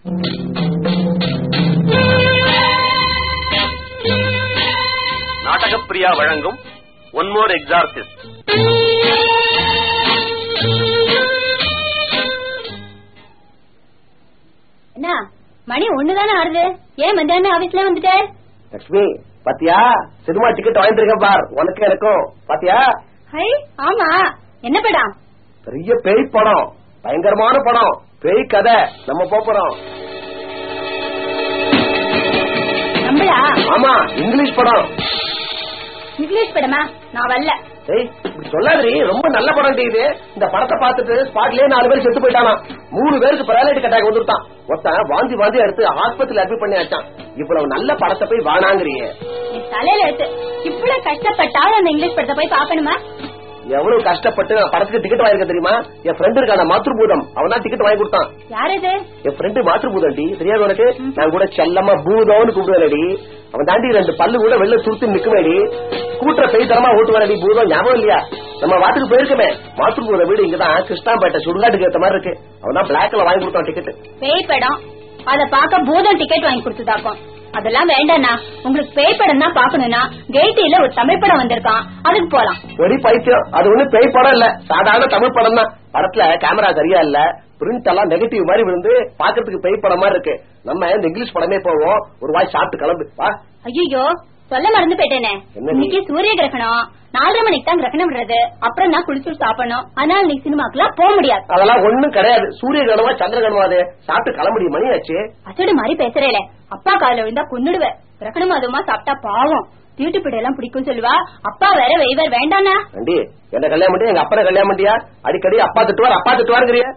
நாடகப்பிரியா வழங்கும் one more exorcist என்ன மணி ஒண்ணுதானே ஆறுது ஏன் மத்தியானம் ஆபீஸ்ல வந்துட்ட லட்சுமி பாத்தியா சினிமா டிக்கெட் வாங்கிட்டு இருக்கேன் பார் உனக்கு எனக்கும் பாத்தியா ஹை ஆமா என்ன படம் பெரிய பேய் படம் பயங்கரமான படம் பேய் கதை நம்ம போப் போறோம் நம்மளா ஆமா இங்கிலீஷ் படம் இங்கிலீஷ் படமா நான் வரல ஏய் இப்படி சொல்லாதடி ரொம்ப நல்ல படம் இது இந்த படத்தை பார்த்துட்டு ஸ்பாட்லயே நாலு பேர் செத்து போயிட்டானா மூணு பேருக்கு பேரலைட்டிக் அட்டாக் வந்துட்டான் ஒருத்தன் வாந்தி வாந்தி எடுத்து ஆஸ்பத்திரியில அட்மிட் பண்ணி வச்சான் இவ்வளவு நல்ல படத்தை போய் வானாங்கிறியே என் தலையில எடுத்து இவ்வளவு கஷ்டப்பட்டாலும் அந்த இங்கிலீஷ் படத்தை போய் பாக்கணுமா எவ்வளவு கஷ்டப்பட்டு நான் படத்துக்கு டிக்கெட் வாங்கிருக்க தெரியுமா என் ஃப்ரெண்டு இருக்கான மாத்ருபூதம் அவன் தான் டிக்கெட் வாங்கி கொடுத்தான் யார் இது என் ஃப்ரெண்டு மாத்ருபூதம் டி தெரியாது உனக்கு நான் கூட செல்லமா பூதம்னு கூப்பிடுவேடி அவன் தாண்டி ரெண்டு பல்லு கூட வெளில துருத்து நிக்குமேடி ஸ்கூட்டரை பெய் தரமா ஓட்டுவாரடி பூதம் ஞாபகம் இல்லையா நம்ம வாட்டுக்கு போயிருக்கமே மாத்ருபூத வீடு இங்கதான் கிருஷ்ணாபேட்டை சுடுகாட்டுக்கு ஏத்த மாதிரி இருக்கு அவன் தான் பிளாக்ல வாங்கி கொடுத்தான் டிக்கெட் பேய் படம் அத பாக்க பூதம் டிக்கெட் வாங்கி கொடுத்துதாக்கும் அதெல்லாம் வேண்டாண்ணா உங்களுக்கு பேய் படம் தான் பாக்கணும்னா கேட்டில ஒரு தமிழ் படம் வந்திருக்கான் அதுக்கு போலாம் ஒரு பைத்தியம் அது ஒண்ணு பேய் படம் இல்ல சாதாரண தமிழ் படம் தான் படத்துல கேமரா சரியா இல்ல பிரிண்ட் எல்லாம் நெகட்டிவ் மாதிரி விழுந்து பாக்குறதுக்கு பேய் படம் மாதிரி இருக்கு நம்ம இந்த இங்கிலீஷ் படமே போவோம் ஒரு வாய் சாப்பிட்டு கிளம்பு வா ஐயோ சொல்ல மறந்து போயிட்டேனே என்ன நீ? இன்னைக்கு சூரிய கிரகணம் நாலரை மணிக்கு தான் கிரகணம் விடுறது அப்புறம் நான் குளிச்சு சாப்பிடணும் அதனால நீ சினிமாக்கெல்லாம் போக முடியாது அதெல்லாம் ஒண்ணும் கிடையாது சூரிய கணமா சந்திர கணமா அது சாப்பிட்டு கிளம்புடி மணி ஆச்சு அசடு மாதிரி பேசுறேல அப்பா கால விழுந்தா கொன்னுடுவேன் கிரகணம் அதுமா சாப்பிட்டா பாவம் தீட்டு பிடி எல்லாம் பிடிக்கும் சொல்லுவா அப்பா வேற வெய்வர் வேண்டானா அண்டி என்ன கல்யாணம் பண்ணியா எங்க அப்பா கல்யாணம் பண்ணியா அடிக்கடி அப்பா திட்டுவார் அப்பா திட்டுவாருங்கிறிய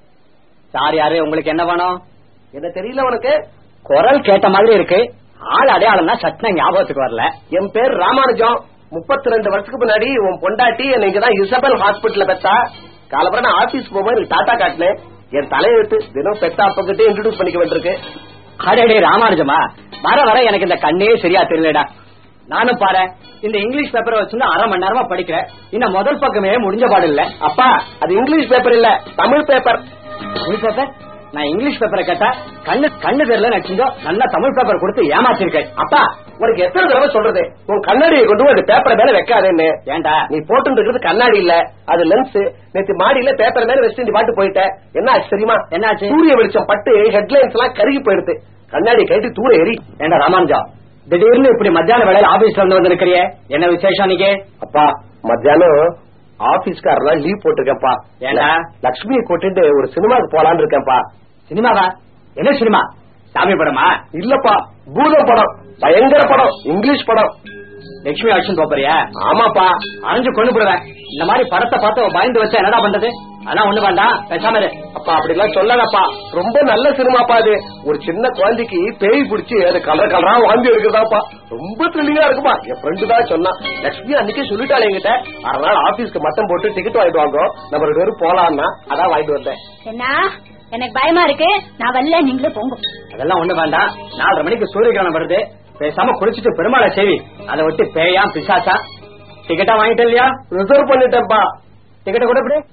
சார் யாரு உங்களுக்கு என்ன வேணும் என்ன தெரியல உனக்கு குரல் கேட்ட மாதிரி இருக்கு ஆள் அடையாளம் தான் சட்ன ஞாபகத்துக்கு வரல என் பேர் ராமானுஜம் முப்பத்தி ரெண்டு வருஷத்துக்கு முன்னாடி உன் பொண்டாட்டி என்னை இங்கதான் இசபெல் ஹாஸ்பிட்டல்ல பெத்தா காலப்பறம் நான் ஆபீஸ் போகும்போது எனக்கு டாட்டா காட்டினேன் என் தலையெழுத்து தினம் பெத்தா அப்பகிட்டே இன்ட்ரடியூஸ் பண்ணிக்க வேண்டியிருக்கு அடடே ராமானுஜமா வர வர எனக்கு இந்த கண்ணே சரியா தெரியலடா நானும் பாரு இந்த இங்கிலீஷ் பேப்பரை வச்சுன்னு அரை மணி நேரமா படிக்கிறேன் இன்னும் முதல் பக்கமே முடிஞ்ச பாடு இல்ல அப்பா அது இங்கிலீஷ் பேப்பர் இல்ல தமிழ் பேப்பர் தமிழ் பேப்பர் நான் இங்கிலீஷ் பேப்பரை கேட்டா கண்ணு கண்ணு தெரியல நடிச்சிருந்தோ நல்லா தமிழ் பேப்பர் கொடுத்து ஏமாத்திருக்கேன் அப்பா உனக்கு எத்தனை தடவை சொல்றது உன் கண்ணாடியை கொண்டு போய் அந்த பேப்பரை மேல வைக்காதேன்னு ஏன்டா நீ போட்டு இருக்கிறது கண்ணாடி இல்ல அது லென்ஸ் நேத்து மாடியில பேப்பர் மேல வச்சுட்டு நீ பாட்டு போயிட்ட என்ன ஆச்சு தெரியுமா என்னாச்சு? சூரிய வெளிச்சம் பட்டு ஹெட்லைன்ஸ் எல்லாம் கருகி போயிடுது கண்ணாடி கைட்டு தூர எரி ஏண்டா ராமானுஜா திடீர்னு இப்படி மத்தியான வேலையில ஆபீஸ்ல வந்து வந்திருக்கிறிய என்ன விசேஷம் இன்னைக்கு அப்பா மத்தியானம் ஆபீஸ்காரெல்லாம் லீவ் போட்டிருக்கேன்ப்பா ஏன்டா? லக்ஷ்மியை கூட்டிட்டு ஒரு சினிமாக்கு போலான்னு இருக்கேன்ப்பா சினிமாவா என்ன சினிமா சாமி படமா இல்லப்பா பூதம் படம் பயங்கர படம் இங்கிலீஷ் படம் லட்சுமி அடிச்சு போறியா ஆமாப்பா அரைஞ்சு கொண்டு போடுவேன் இந்த மாதிரி படத்தை பார்த்து அவன் பயந்து வச்சா என்னடா பண்றது அதெல்லாம் ஒண்ணு வேண்டாம் பேசாம இரு. அப்பா அப்படிலாம் சொல்லலப்பா ரொம்ப நல்ல சினிமாப்பா அது ஒரு சின்ன குழந்தைக்கு பேய் பிடிச்சி அது கலர் கலரா வாந்தி எடுக்கிறதாப்பா ரொம்ப த்ரில்லிங்கா இருக்குப்பா என் ஃப்ரெண்டு தான் சொன்னான் லட்சுமி அன்னைக்கே சொல்லிட்டாள் என்கிட்ட அரை நாள் ஆபீஸ்க்கு மட்டம் போட்டு டிக்கெட் வாங்கிட்டு வாங்க நம்ம ரெண்டு பேரும் போலான்னா அதான் வாங்கிட்டு வந்தேன் என்ன எனக்கு பயமா இருக்கு நான் வரல நீங்களே போங்க அதெல்லாம் ஒண்ணு வேண்டாம் நாலரை மணிக்கு சூரிய கிரகணம் வருது பேசாம குளிச்சுட்டு பெருமாளை சேவி அதை விட்டு பேயா பிசாசா டிக்கெட்டா வாங்கிட்டு இல்லையா ரிசர்வ் பண்ணிட்டேன்ப்பா டிக்கெட்டை கூட இப்படி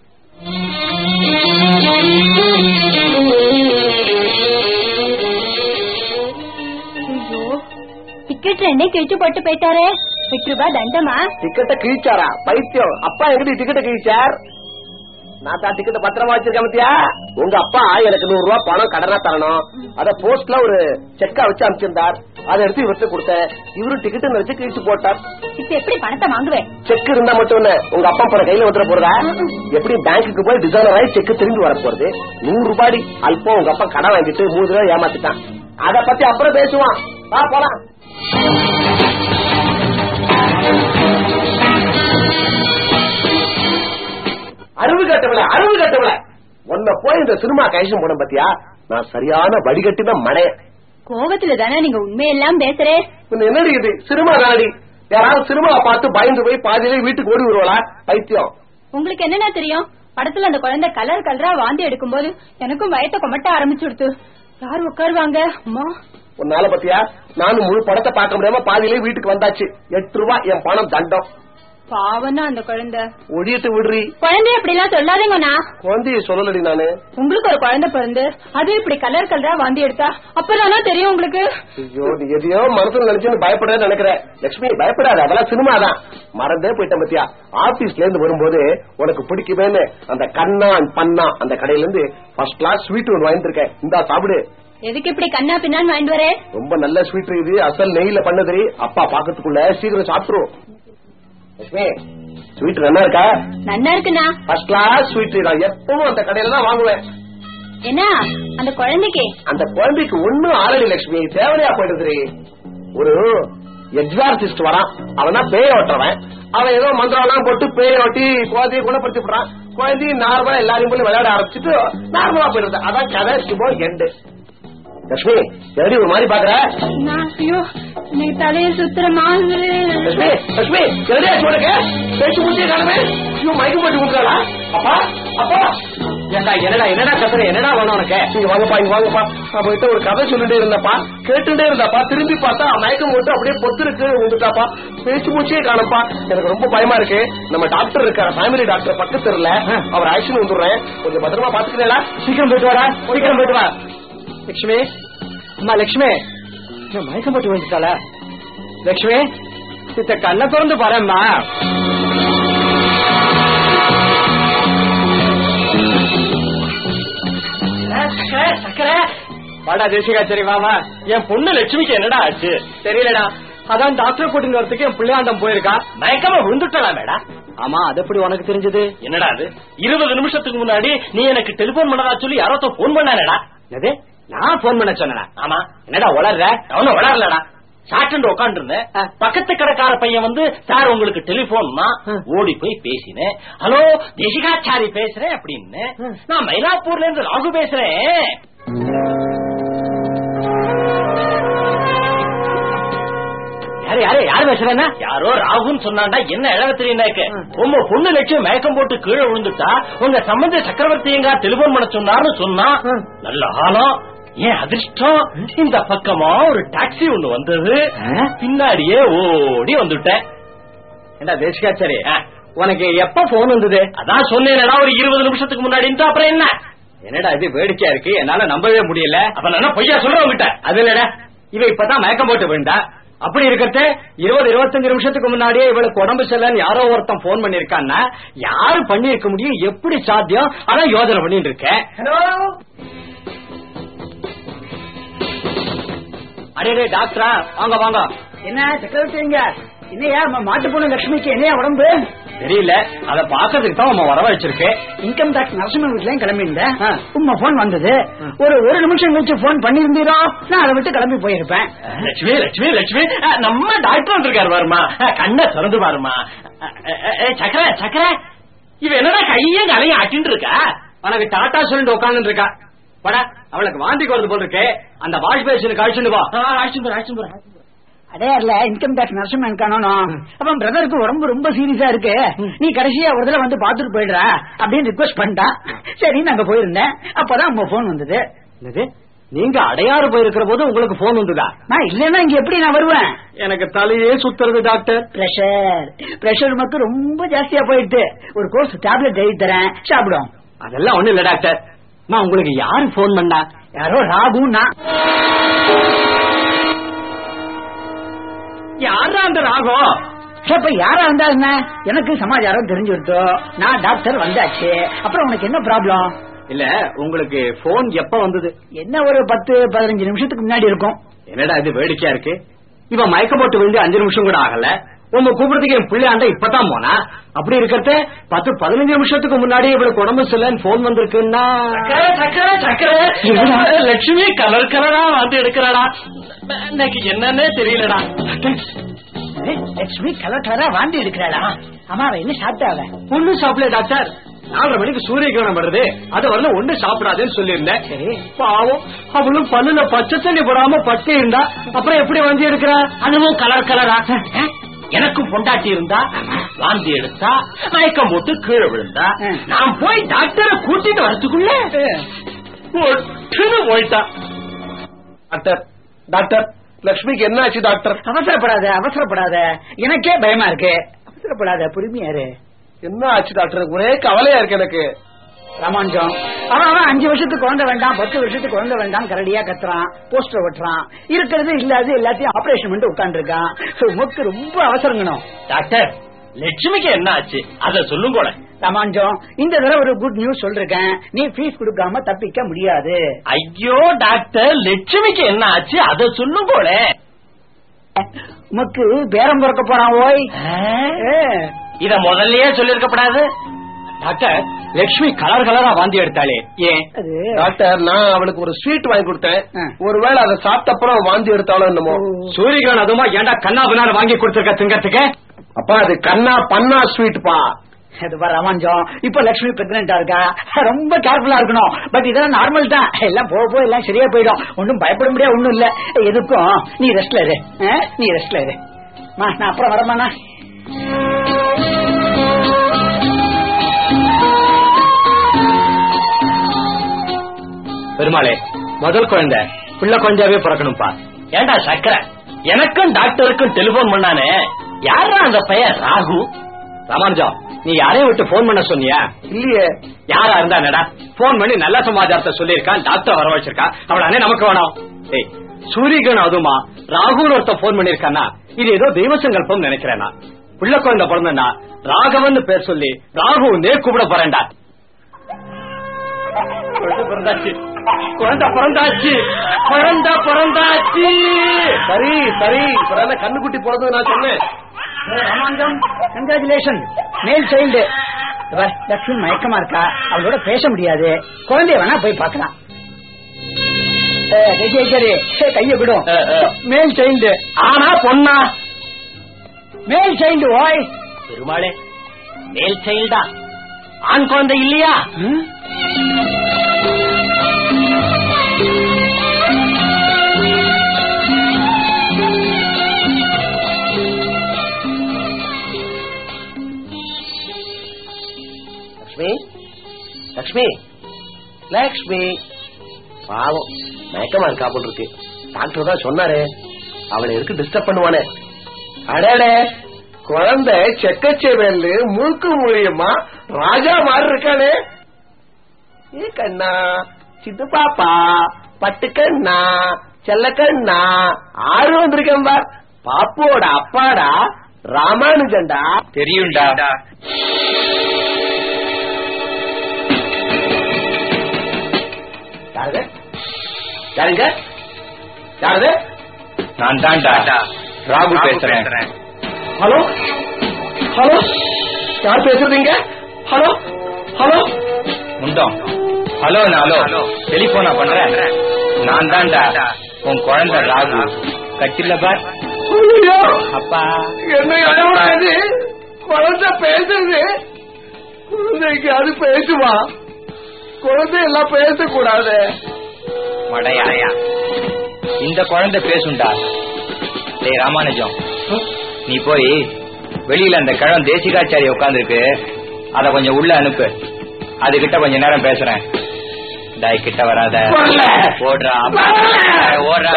ஐயோ டிக்கெட் ரெண்டே கிழிச்சு போட்டு போயிட்டாரே எட்டு ரூபாய் தண்டமா டிக்கெட்டை கிழிச்சாரா பைத்தியம் அப்பா எங்கிட்ட டிக்கெட்டை கிழிச்சார் நான் தான் டிக்கெட் பத்திரமா வச்சிருக்கேன் பாத்தியா உங்க அப்பா எனக்கு நூறு ரூபாய் பணம் கடனா தரணும் அத போஸ்ட்ல ஒரு செக்கா வச்சு அனுப்பிச்சிருந்தார் அதை எடுத்து இவர்கிட்ட கொடுத்தேன் இவரு டிக்கெட் வச்சு கிழிச்சு போட்டார் இப்ப எப்படி பணத்தை வாங்குவேன் செக் இருந்தா மட்டும் இல்ல உங்க அப்பா போற கையில வந்துட போறதா எப்படி பேங்க்குக்கு போய் டிசைனர் ஆகி செக் திரும்பி வர போறது நூறு ரூபாய் அல்பம் உங்க அப்பா கடன் வாங்கிட்டு மூணு ரூபாய் ஏமாத்திட்டான் அத பத்தி அப்புறம் பேசுவான் வா போலாம் அறிவு கட்டவில அறிவு கட்டவில உன்ன போய் இந்த சினிமா கைஷம் போன பத்தியா நான் சரியான வடிகட்டின மடையன் கோபத்துல தானே நீங்க உண்மையெல்லாம் பேசுறே பின்ன என்னடி இது சினிமா தானடி யாராவது சினிமாவை பார்த்து பயந்து போய் பாதியிலே வீட்டுக்கு ஓடி வருவாளா பைத்தியம் உங்களுக்கு என்னன்னா தெரியும் படத்துல அந்த குழந்தை கலர் கலரா வாந்தி எடுக்கும்போது எனக்கும் வயத்த கொமட்ட ஆரம்பிச்சு கொடுத்து யார் உட்காருவாங்க அம்மா உன்னால பத்தியா நானும் முழு படத்தை பார்க்க முடியாம பாதியிலே வீட்டுக்கு வந்தாச்சு எட்டு ரூபாய் என் பணம் தண்டம் பாவனா அந்த குழந்தை ஒடியிட்டு விடுறி குழந்தைய அப்படி எல்லாம் சொல்லாதீங்கண்ணா குழந்தைய சொல்லலடி நானு உங்களுக்கு ஒரு குழந்தை பிறந்து அது இப்படி கலர் கலரா வாந்தி எடுத்தா அப்பதானா தெரியும் உங்களுக்கு ஐயோ நீ எதையோ மனசுல நினைச்சுன்னு பயப்படுறேன்னு நினைக்கிறேன் லட்சுமி பயப்படாத அதெல்லாம் சினிமா தான் மறந்தே போயிட்டேன் பத்தியா ஆபீஸ்ல இருந்து வரும்போது உனக்கு பிடிக்குமேன்னு அந்த கண்ணான் பண்ணா அந்த கடையில இருந்து ஃபர்ஸ்ட் கிளாஸ் ஸ்வீட் ஒன்று வாங்கிட்டு இருக்கேன் இந்தா சாப்பிடு எதுக்கு இப்படி கண்ணா பின்னான்னு வாங்கிட்டு வரே ரொம்ப நல்ல ஸ்வீட் இது அசல் நெய்ல பண்ணது அப்பா பாக்கிறதுக்குள்ள சீக்கிரம் சாப்பிட்டுரும் லட்சுமி ஸ்வீட் நல்லா இருக்கா நன்னா இருக்குண்ணா ஃபர்ஸ்ட் கிளாஸ் ஸ்வீட் நான் எப்பவும் அந்த கடையில தான் வாங்குவேன் என்ன அந்த குழந்தைக்கு அந்த குழந்தைக்கு ஒண்ணும் ஆரடி லட்சுமி தேவையா போயிடுது ஒரு எக்ஸார்சிஸ்ட் வரான் அவன் தான் பேய ஓட்டுறவன் அவன் ஏதோ மந்திரம் போட்டு பேய ஓட்டி குழந்தைய குணப்படுத்தி விடுறான் குழந்தையும் நார்மலா எல்லாரையும் போய் விளையாட ஆரம்பிச்சுட்டு நார்மலா போயிடுது அதான் கதை சுபோ எண்டு லட்சுமி எப்படி ஒரு மாதிரி பாக்குற நான் ஐயோ நீ தலைய சுத்துற மாதிரி லட்சுமி லட்சுமி எதிரே உனக்கு பேச்சு முடிச்சே காணுமே ஐயோ மயக்கம் போட்டு விட்டுறாளா அப்பா அப்பா ஏண்டா என்னடா என்னடா கத்துற என்னடா வேணும் உனக்கு இங்க வாங்கப்பா இங்க வாங்கப்பா அவன்கிட்ட ஒரு கதை சொல்லிட்டே இருந்தப்பா கேட்டுட்டே இருந்தாப்பா திரும்பி பார்த்தா அவன் மயக்கம் போட்டு அப்படியே பொத்துருக்கு வந்துட்டாப்பா பேச்சு மூச்சே காணப்பா எனக்கு ரொம்ப பயமா இருக்கு நம்ம டாக்டர் இருக்காரு ஃபேமிலி டாக்டர் பக்கத்து தெருல அவர் ஆக்ஷன் வந்துடுறேன் கொஞ்சம் பத்திரமா பாத்துக்கிறேன் சீக்கிரம் போயிட்டு வாடா சீக்கிரம் போயிட்டு வா லட்சுமி அம்மா லட்சுமி என்ன மயக்கம் போட்டு வந்துட்டாள லட்சுமி இத்த கண்ணை திறந்து பாரும்மா வாடா தேசிகா சரி வாமா என் பொண்ணு லட்சுமிக்கு என்னடா ஆச்சு தெரியலடா அதான் டாக்டர் கூட்டிட்டு வரதுக்கு என் பிள்ளையாண்டம் போயிருக்கா மயக்கமா விழுந்துட்டா மேடா ஆமா அது எப்படி உனக்கு தெரிஞ்சது என்னடா அது இருபது நிமிஷத்துக்கு முன்னாடி நீ எனக்கு டெலிபோன் பண்ணதா சொல்லி யாரோ போன் பண்ணானடா என்னது நான் போன் பண்ண சொன்னேனா ஆமா என்னடா உளர்ற அவனும் விளாடலடா சாட்டு உட்காந்து இருந்தேன் ஆ. பக்கத்து கடைக்கார பையன் வந்து சார் உங்களுக்கு டெலிபோன்னா ஆ. ஓடி போய் பேசினேன் ஹலோ தேசிகாச்சாரி பேசுறேன் அப்படின்னு ஆ. நான் மயிலாப்பூர்ல இருந்து ராகு பேசுறேன் யாரு யாரு யாரு பேசுறேன்னா யாரோ ராகுன்னு சொன்னாண்டா என்ன இழக தெரியுனாக்க ம். உங்க பொண்ணு லட்சியம் மயக்கம் போட்டு கீழே விழுந்துட்டா உங்க சம்பந்த சக்கரவர்த்தி எங்க டெலிபோன் பண்ண சொன்னார்னு சொன்னா ம். நல்ல காலம் ஏன் அதிர்ஷ்டம் இந்த பக்கமா ஒரு டாக்ஸி ஒண்ணு வந்தது ஆ? பின்னாடியே ஓடி வந்துட்டேன் என்ன தேசிகாச்சாரி ஆ. உனக்கு எப்ப போன் வந்தது அதான் சொன்னேன்டா ஒரு இருபது நிமிஷத்துக்கு முன்னாடின்ட்டு அப்புறம் என்ன என்னடா இது வேடிக்கையா இருக்கு என்னால நம்பவே முடியல அப்ப நான் என்ன பொய்யா சொல்றேன் உங்ககிட்ட அது இல்லடா இவ இப்பதான் மயக்கம் போட்டு விழுந்தா அப்படி இருக்கிறது இருபது இருபத்தஞ்சு நிமிஷத்துக்கு முன்னாடியே இவளுக்கு உடம்பு சரியில்லைன்னு யாரோ ஒருத்தன் போன் பண்ணிருக்கான்னா யாரு பண்ணிருக்க முடியும் எப்படி சாத்தியம் அதான் யோசனை பண்ணிட்டு இருக்கேன் அடே டாக்டரா வாங்க வாங்க என்ன சக்கரவர்த்திங்க என்னையா நம்ம மாட்டு பொண்ணு லட்சுமிக்கு என்னையா உடம்பு தெரியல அத பாக்கிறதுக்கு தான் உங்க வர வச்சிருக்கேன் இன்கம் டாக்ஸ் நரசிம்ம வீட்லயும் கிளம்பியிருந்தேன் ஆ. உங்க போன் வந்தது ம். ஒரு ஒரு நிமிஷம் கழிச்சு போன் பண்ணிருந்தீரோ நான் அதை விட்டு கிளம்பி போயிருப்பேன் லட்சுமி லட்சுமி லட்சுமி அஹ், நம்ம டாக்டர் வந்திருக்காரு பாருமா அஹ், கண்ணை திறந்து பாருமா அஹ், அஹ், அஹ், சக்கர சக்கர இவ என்னடா கையும் கலையும் ஆட்டின்னு இருக்கா உனக்கு டாட்டா சொல்லிட்டு உட்கார்ந்து இருக்கா படா அவளுக்கு வாந்தி வருது போல இருக்கு அந்த வாஷ் பேஷனுக்கு அழிச்சுட்டு வா ஆச்சும் ஆச்சும் அதே இல்ல இன்கம் டாக்ஸ் நரசிம்மன் காணணும் அப்ப பிரதருக்கு உடம்பு ரொம்ப சீரியஸா இருக்கு நீ கடைசியா ஒரு தடவை வந்து பாத்துட்டு போயிடுற அப்படின்னு ரிக்வஸ்ட் பண்ணிட்டான் சரி நாங்க போயிருந்தேன் அப்பதான் உங்க போன் வந்தது என்னது நீங்க அடையாறு போயிருக்கிற போது உங்களுக்கு போன் வந்ததா நான் இல்லன்னா இங்க எப்படி நான் வருவேன் எனக்கு தலையே சுத்துறது டாக்டர் பிரஷர் பிரஷர் மட்டும் ரொம்ப ஜாஸ்தியா போயிடுது ஒரு கோர்ஸ் டேப்லெட் எழுதி தரேன் சாப்பிடும் அதெல்லாம் ஒண்ணு இல்ல டாக்டர் நான் உங்களுக்கு யாரு போன் பண்ணா யாரோ ராகுன்னா யாரா அந்த ராகம் இப்ப யாரா இருந்தா என்ன எனக்கு சமாச்சாரம் தெரிஞ்சுடுத்தோ நான் டாக்டர் வந்தாச்சு அப்புறம் உனக்கு என்ன ப்ராப்ளம் இல்ல உங்களுக்கு போன் எப்ப வந்தது என்ன ஒரு பத்து பதினஞ்சு நிமிஷத்துக்கு முன்னாடி இருக்கும் என்னடா இது வேடிக்கையா இருக்கு இவன் மயக்க போட்டு விழுந்து அஞ்சு நிமிஷம் கூட ஆகல உங்க கூப்பிடுறதுக்கு என் பிள்ளையாண்ட இப்பதான் போனா அப்படி இருக்கிறத பத்து பதினஞ்சு நிமிஷத்துக்கு முன்னாடி இவளுக்கு உடம்பு சரியில்லைன்னு போன் வந்திருக்குன்னா சக்கர சக்கர சக்கர லட்சுமி கலர் கலரா வந்து எடுக்கிறாடா எனக்கு என்னன்னே தெரியலடா ஏய், லட்சுமி கலர் கலரா வாந்தி எடுக்கிறாளா ஆமா அவ என்ன சாப்பிட்டாவ ஒண்ணு சாப்பிடல டாக்டர் நாலரை மணிக்கு சூரிய கிரகணம் வருது அது வரல ஒண்ணு சாப்பிடாதுன்னு சொல்லியிருந்தேன் சரி பாவம் அவளும் பல்லுல பச்சை தண்ணி போடாம பட்டு இருந்தா அப்புறம் எப்படி வந்து எடுக்கிறா அதுவும் கலர் கலரா அஹ், எனக்கும் பொண்டாட்டி இருந்தா வாந்தி எடுத்தா மயக்கம் போட்டு கீழே விழுந்தா ம். நான் போய் டாக்டரை கூட்டிட்டு வரதுக்குள்ள ஒட்டுன்னு போயிட்டா டாக்டர் டாக்டர் லட்சுமிக்கு என்ன ஆச்சு டாக்டர் அவசரப்படாத அவசரப்படாத எனக்கே பயமா இருக்கு அவசரப்படாத பொறுமையாரு என்ன ஆச்சு டாக்டர் ஒரே கவலையா இருக்கு எனக்கு ராமானுஜம் அவன் அவன் அஞ்சு வருஷத்துக்கு குழந்தை வேண்டாம் பத்து வருஷத்துக்கு குழந்தை வேண்டாம் கரடியா கத்துறான் போஸ்டர் ஒட்டுறான் இருக்கிறது இல்லாது எல்லாத்தையும் ஆபரேஷன் பண்ணிட்டு உட்காந்துருக்கான் உமக்கு ரொம்ப அவசரங்கணும் டாக்டர் லட்சுமிக்கு என்ன ஆச்சு அத சொல்லுங்க ராமானுஜம் இந்த தடவை ஒரு குட் நியூஸ் சொல்றேன் நீ ஃபீஸ் கொடுக்காம தப்பிக்க முடியாது ஐயோ டாக்டர் லட்சுமிக்கு என்ன ஆச்சு அத சொல்லுங்க உமக்கு பேரம் பிறக்க போறான் ஓய் ஏ, இத முதல்லயே சொல்லிருக்கப்படாது டாக்டர் லட்சுமி கலர் கலரா வாந்தி எடுத்தாளே ஏன் அது டாக்டர் நான் அவளுக்கு ஒரு ஸ்வீட் வாங்கி கொடுத்தேன் ஆ. ஒருவேளை அதை சாப்பிட்ட அப்புறம் வாந்தி எடுத்தாலும் என்னமோ சூரியகிரன் அதுமா ஏன்டா கண்ணா பின்னால வாங்கி கொடுத்திருக்க திங்கறதுக்கு அப்பா அது கண்ணா பண்ணா ஸ்வீட்பா அது பாரு ராமானுஜம் இப்ப லட்சுமி பிரெக்னெண்டா இருக்கா ரொம்ப கேர்ஃபுல்லா இருக்கணும் பட் இதெல்லாம் நார்மல் தான் எல்லாம் போக போக எல்லாம் சரியா போயிடும் ஒன்னும் பயப்பட முடியாது ஒண்ணும் இல்ல எதுக்கும் நீ ரெஸ்ட்ல இரு ஆ? நீ ரெஸ்ட்ல இரு மா நான் அப்புறம் வரமாண்ணா பெருமாளே முதல் குழந்தை பிள்ளை குழந்தையாவே பிறக்கணும்பா ஏண்டா சக்கர எனக்கும் டாக்டருக்கும் டெலிபோன் பண்ணானே யாரா அந்த பையன் ராகு ராமானுஜம் நீ யாரையும் விட்டு போன் பண்ண சொன்னியா இல்லையே யாரா இருந்தா என்னடா போன் பண்ணி நல்ல சமாச்சாரத்தை சொல்லியிருக்கான் டாக்டர் வர வச்சிருக்கான் அவளானே நமக்கு வேணும் ஏய் சூரியகன் அதுமா ராகுல் ஒருத்த போன் பண்ணிருக்கானா இது ஏதோ தெய்வ சங்கல்பம் நினைக்கிறேன் நான் பிள்ளை குழந்தை பிறந்தா ராகவன் பேர் சொல்லி ராகுவனே கூப்பிட போறேன்டா குழந்தை பிறந்தாச்சு குழந்தை பிறந்தாச்சு குழந்தை பிறந்தாச்சு சரி சரி இப்ப கண்ணுக்குட்டி போறது நான் சொன்னேன் Ramanujam congratulation male child Lakshmi மயக்கமா இருக்கா அவளோட பேச முடியாது குழந்தைய வேணா போய் பார்க்கலாம் ஏ, கை சரி கைய விடும் ஆ, ஆ. மேல் சைல்டு ஆனா பொண்ணா மேல் சைல்டு ஓய் பெருமாளே மேல் சைல்டா ஆண் குழந்தை இல்லையா லக்ஷ்மி லக்ஷ்மி லக்ஷ்மி பாவம் மயக்கமா இருக்கா போல் இருக்கு டாக்டர் தான் சொன்னாரே அவளை எதுக்கு டிஸ்டர்ப் பண்ணுவானே அடடே குழந்தை செக்கச்சேவேல்லு முழுக்க முடியுமா ராஜா மாதிரி இருக்கானே ஏ கண்ணா சித்து பாப்பா பட்டு கண்ணா செல்ல கண்ணா ஆறு வந்திருக்கேன் பார் பாப்போட அப்பாடா ராமானுஜன்டா தெரியும்டா யாருங்க யாருங்க யாருது நான் தான்டா ராகு பேசுறேன் ஹலோ ஹலோ யார் பேசுறீங்க ஹலோ ஹலோ முண்டம் ஹலோ ஹலோ டெலிபோனா பண்றேன் நான் தான்டா உன் குழந்தை ராகு கட்டில பார் ஐயோ அப்பா என்ன இடமா இது குழந்தை பேசுது குழந்தைக்கு அது பேசுமா குழந்தை எல்லாம் பேசக்கூடாது மடையா இந்த குழந்தை பேசுண்டா டேய் ராமானுஜம் நீ போய் வெளியில அந்த கிழம் தேசிகாச்சாரி உட்காந்துருக்கு அத கொஞ்சம் உள்ள அனுப்பு அதுகிட்ட கொஞ்ச நேரம் பேசுறேன் டாய் கிட்ட வராத வரல. ஓடுறா ஓடுறா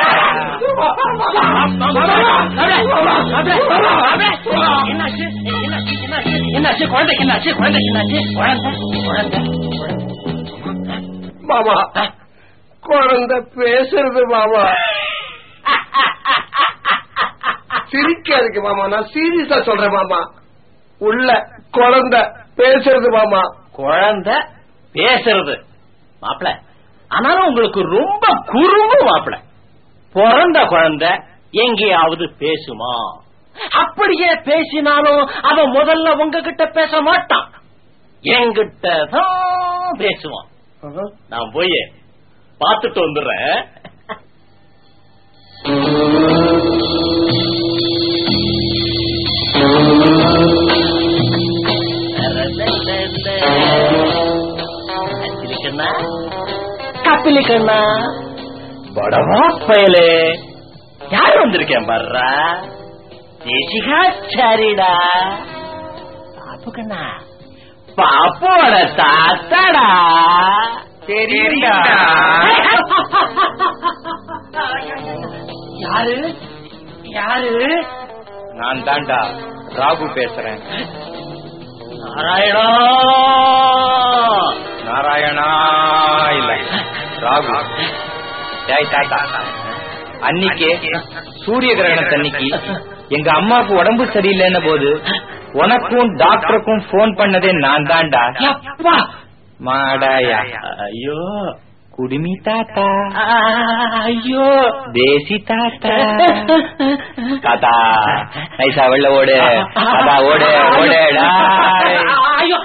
என்னாச்சு என்னாச்சு என்னாச்சு என்னாச்சு குழந்தைக்கு என்னாச்சு குழந்தைக்கு என்னாச்சு குழந்தை குழந்தை மாமா குழந்தை பேசுறது மாமா சிரிக்காதுக்கு மாமா நான் சீரியஸா சொல்றேன் மாமா உள்ள குழந்தை பேசுறது மாமா குழந்தை பேசுறது மாப்பிள ஆனாலும் உங்களுக்கு ரொம்ப குறும்பு மாப்பிள பிறந்த குழந்தை எங்கேயாவது பேசுமா அப்படியே பேசினாலும் அவன் முதல்ல உங்ககிட்ட பேச மாட்டான் என்கிட்ட தான் பேசுவான் நான் போய் பார்த்துட்டு வந்துடுறேன் கத்திரிக்கண்ணா கத்திரிக்கண்ணா படவா பயலே யார் வந்திருக்கேன் பர்றா தேசிகாச்சாரிடா பாப்பு கண்ணா பாப்போட தாத்தாடா தெரியும்டா யாரு யாரு நான் தாண்டா ராகு பேசுறேன் நாராயணா நாராயணா இல்ல ராகு டேய் தாத்தா அன்னைக்கு சூரிய கிரகணத்தன்னைக்கு எங்க அம்மாவுக்கு உடம்பு சரியில்லைன்ன போது உனக்கும் டாக்டருக்கும் போன் பண்ணதே நான் தான்டா அப்பா மாடாயா ஐயோ குடுமி தாத்தா ஐயோ தேசி தாத்தா தாத்தா நைசா வெள்ள ஓடு தாத்தா ஓடு ஓடு டாய். ஐயோ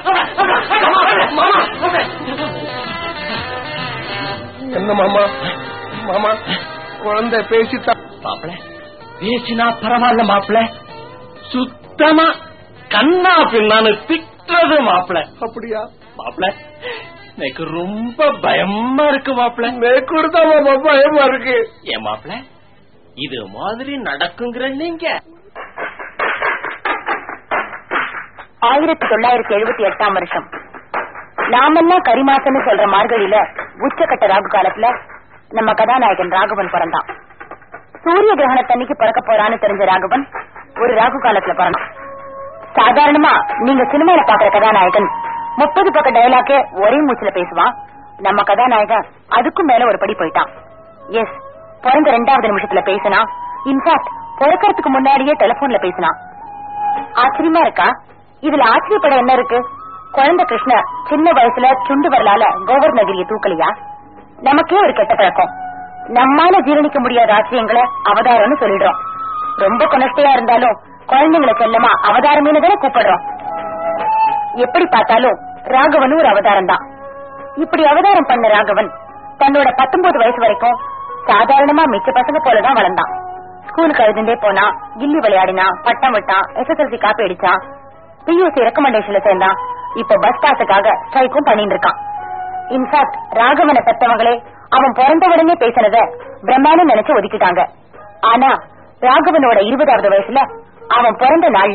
என்ன மாமா மாமா குழந்தை பேசித்தா மாப்பிள பேசினா பரவாயில்ல மாப்பிள சுத்தமா கண்ணா பின்னான்னு திட்டுறது மாப்பிள அப்படியா மாப்பிள எனக்கு ரொம்ப பயமா இருக்கு மாப்பிள மேற்கூடதான் மாமா பயமா இருக்கு ஏன் மாப்பிள இது மாதிரி நடக்குங்கிற நீங்க ஆயிரத்தி தொள்ளாயிரத்தி எழுபத்தி எட்டாம் வருஷம் நாமெல்லாம் கரிமாசன்னு சொல்ற மார்கழியில உச்சக்கட்ட ராகு காலத்துல நம்ம கதாநாயகன் ராகவன் பிறந்தான் சூரிய கிரகணத்தன்னைக்கு பிறக்க போறான்னு தெரிஞ்ச ராகவன் ஒரு ராகு காலத்துல பிறந்தான் சாதாரணமா நீங்க சினிமால பாக்குற கதாநாயகன் முப்பது பக்க டயலாக்கே ஒரே மூச்சுல பேசுவான் நம்ம கதாநாயகன் அதுக்கும் மேல ஒரு படி போயிட்டான் எஸ் பிறந்த ரெண்டாவது நிமிஷத்துல பேசினா இன்ஃபேக்ட் பிறக்கறதுக்கு முன்னாடியே டெலிபோன்ல பேசினான் ஆச்சரியமா இருக்கா இதுல ஆச்சரியப்பட என்ன இருக்கு குழந்தை கிருஷ்ண சின்ன வயசுல சுண்டு வரலால கோவர்ணகிரியை தூக்கலையா நமக்கே ஒரு கெட்ட பழக்கம் நம்மால ஜீரணிக்க முடியாத ஆச்சரியங்களை அவதாரம்னு சொல்லிடுறோம் ரொம்ப கொனஸ்டையா இருந்தாலும் குழந்தைங்களை செல்லமா அவதாரமேனு தானே கூப்பிடுறோம் எப்படி பார்த்தாலும் ராகவனும் ஒரு அவதாரம் தான் இப்படி அவதாரம் பண்ண ராகவன் தன்னோட பத்தொன்பது வயசு வரைக்கும் சாதாரணமா மிச்ச பசங்க போலதான் வளர்ந்தான் ஸ்கூலுக்கு அழுதுண்டே போனா கில்லி விளையாடினா பட்டம் விட்டான் எஸ்எஸ்எல்சி காப்பி அடிச்சான் பியூசி ரெக்கமெண்டேஷன்ல சேர்ந்தான் இப்ப பஸ் பாஸுக்காக ஸ்ட்ரைக்கும் பண்ணிட்டு இருக்கான் இன்ஃபேக்ட் ராகவனை பெத்தவங்களே அவன் பிறந்த உடனே பேசினத பிரம்மானு நினைச்சு ஒதுக்கிட்டாங்க ஆனா ராகவனோட இருபதாவது வயசுல அவன் பிறந்த நாள்ல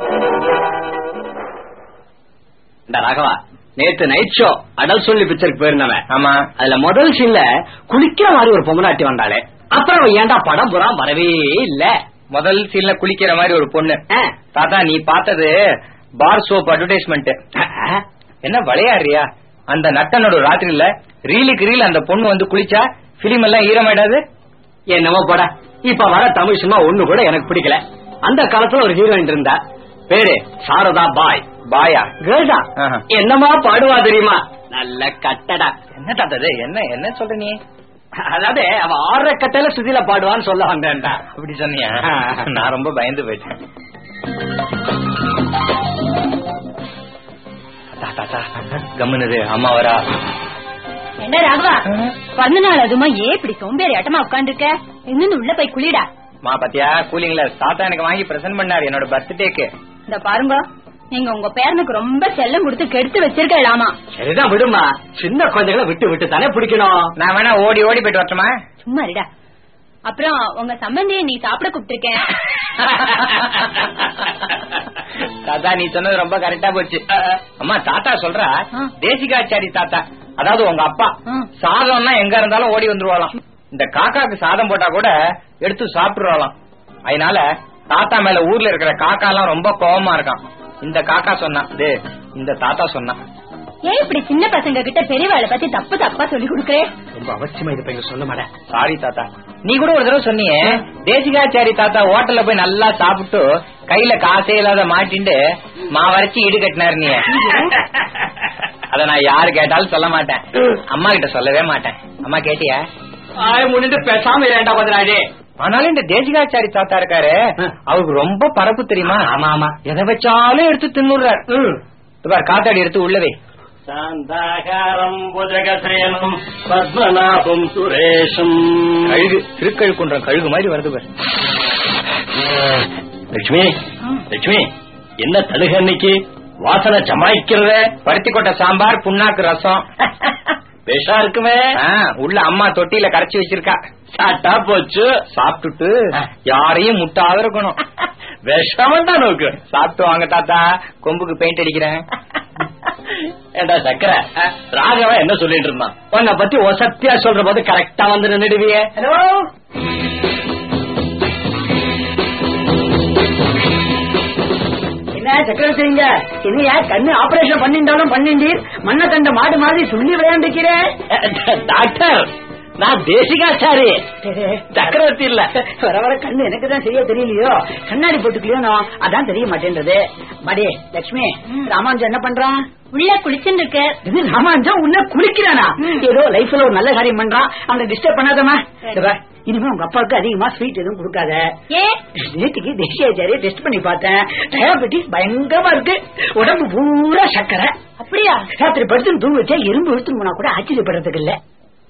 இந்த ராகவா நேத்து நைட் ஷோ அடல் சொல்லி பிக்சருக்கு போயிருந்தவன் ஆமா அதுல முதல் சீன்ல குளிக்கிற மாதிரி ஒரு பொம்மநாட்டி வந்தாளே அப்புறம் அவ ஏன்டா படம் புறா வரவே இல்ல முதல் சீன்ல குளிக்கிற மாதிரி ஒரு பொண்ணு ஆ. தாத்தா நீ பார்த்தது பார் சோப் அட்வர்டைஸ்மெண்ட் ஆ, என்ன விளையாடுறியா அந்த நட்டனோட ராத்திரியில ரீலுக்கு ரீல் அந்த பொண்ணு வந்து குளிச்சா பிலிம் எல்லாம் ஈரமாயிடாது என்னமோ போட இப்ப வர தமிழ் சினிமா ஒண்ணு கூட எனக்கு பிடிக்கல அந்த காலத்துல ஒரு ஹீரோயின் இருந்தா பேரு சாரதா பாய் பாயா கேர்ள்ஸா ஆஹா. என்னமா பாடுவா தெரியுமா நல்ல கட்டடா என்ன தாத்தா இது? என்ன என்ன சொல்ற நீ அதாவது அவ ஆற கட்டையில சுதியில பாடுவான்னு சொல்ல வந்தேன்டா அப்படி சொன்னியா ஆ. நான் ரொம்ப பயந்து போயிட்டேன் தாத்தா தாத்தா கம்முனது அம்மா வரா என்ன ராகவா பிறந்த நாள் அதுமா ஏன் இப்படி சோம்பேறி ஆட்டமா உட்காந்துருக்க இன்னும் உள்ள போய் குளிடா மா பாத்தியா கூலிங்ல தாத்தா எனக்கு வாங்கி பிரசன்ட் பண்ணாரு என்னோட பர்த்டேக்கு இந்த பாருங்க நீங்க உங்க பேரனுக்கு ரொம்ப செல்லம் கொடுத்து கெடுத்து வச்சிருக்கலாமா சரிதான் விடுமா சின்ன குழந்தைகளை விட்டு விட்டு தானே பிடிக்கணும் நான் வேணா ஓடி ஓடி போயிட்டு வரட்டுமா சும்மா இருடா அப்புறம் உங்க சம்பந்தியை நீ சாப்பிட கூப்பிட்டிருக்கேன் தாத்தா நீ சொன்னது ரொம்ப கரெக்டா போச்சு அம்மா தாத்தா சொல்றா ஆ. தேசிகாச்சாரி தாத்தா அதாவது உங்க அப்பா ஆ. சாதம்னா எங்க இருந்தாலும் ஓடி வந்துருவாளாம் இந்த காக்காக்கு சாதம் போட்டா கூட எடுத்து சாப்பிட்டுருவாளாம் அதனால தாத்தா மேல ஊர்ல இருக்கிற காக்கா எல்லாம் ரொம்ப கோவமா இருக்கான் இந்த காக்கா சொன்னா டே இந்த தாத்தா சொன்னா ஏன் இப்படி சின்ன பசங்க கிட்ட பெரியவாளை பத்தி தப்பு தப்பா சொல்லி கொடுக்கறே ரொம்ப அவசியமா இது பையன் சொல்ல மாட்டேன் சாரி தாத்தா நீ கூட ஒரு தடவை சொன்னியே தேசிகாச்சாரி தாத்தா ஹோட்டல்ல போய் நல்லா சாப்பிட்டு கையில காசே இல்லாத மாட்டிண்டு மாவரைச்சு இடு கட்டினாரு நீ அத நான் யாரு கேட்டாலும் சொல்ல மாட்டேன் அம்மா கிட்ட சொல்லவே மாட்டேன் அம்மா கேட்டியா ஆய் முன்னிட்டு பேசாம ஏன்டா பதினாடி ஆனாலும் இந்த தேசிகாச்சாரி தாத்தா இருக்காரு அவருக்கு ரொம்ப பரப்பு தெரியுமா ஆமா ஆமா எதை வச்சாலும் எடுத்து தின்னுடுறாரு பார் காத்தாடி எடுத்து உள்ளவே சாந்தாகாரம் புஜகசேனம் பத்மநாபம் சுரேஷம் கழுகு திருக்கழுக்குன்றம் கழுகு மாதிரி வருது பாரு லட்சுமி லட்சுமி என்ன தழுக அன்னைக்கு வாசனை ஜமாய்க்கிறத பருத்தி கொட்டை சாம்பார் புண்ணாக்கு ரசம் பேஷா இருக்குமே ஆ, உள்ள அம்மா தொட்டியில கரைச்சி வச்சிருக்கா சாட்டா போச்சு சாப்பிட்டுட்டு யாரையும் முட்டாத இருக்கணும் விஷமம் தான் நோக்கு சாப்பிட்டு வாங்க தாத்தா கொம்புக்கு பெயிண்ட் அடிக்கிறேன் ஏண்டா சக்கர ராகவன் என்ன சொல்லிட்டு இருந்தான் உன்னை பத்தி ஒசத்தியா சொல்ற போது கரெக்டா வந்து நின்னுடுவியே ஹலோ என்னையா சக்கரவர்த்திங்க என்னையா கண்ணு ஆபரேஷன் பண்ணிட்டாலும் பண்ணிண்டீர் மண்ணை கண்ட மாடு மாதிரி துள்ளி விளையாண்டுக்கிறேன் டாக்டர் நான் தேசிகாச்சாரி சக்கரவர்த்தி இல்ல வர வர கண்ணு எனக்கு தான் சரியா தெரியலையோ கண்ணாடி போட்டுக்கலையோ நான் அதான் தெரிய மாட்டேன்றது பாடி லட்சுமி ராமானுஜம் என்ன பண்றான் உள்ள குளிச்சுன்னு இருக்கு இது ராமானுஜம் உள்ள குளிக்கிறானா ஏதோ லைஃப்ல ஒரு நல்ல காரியம் பண்றான் அவனை டிஸ்டர்ப் பண்ணாதமா இனிமே உங்க அப்பாவுக்கு அதிகமா ஸ்வீட் எதுவும் கொடுக்காத ஏ நேற்றுக்கு தேசியாச்சாரிய டெஸ்ட் பண்ணி பார்த்தேன் டயபெட்டிஸ் பயங்கரமா இருக்கு உடம்பு பூரா சக்கரை அப்படியா ராத்திரி படுத்து தூங்க வச்சா எறும்பு இழுத்து போனா கூட ஆச்சரியப்படுறதுக்கு இல்ல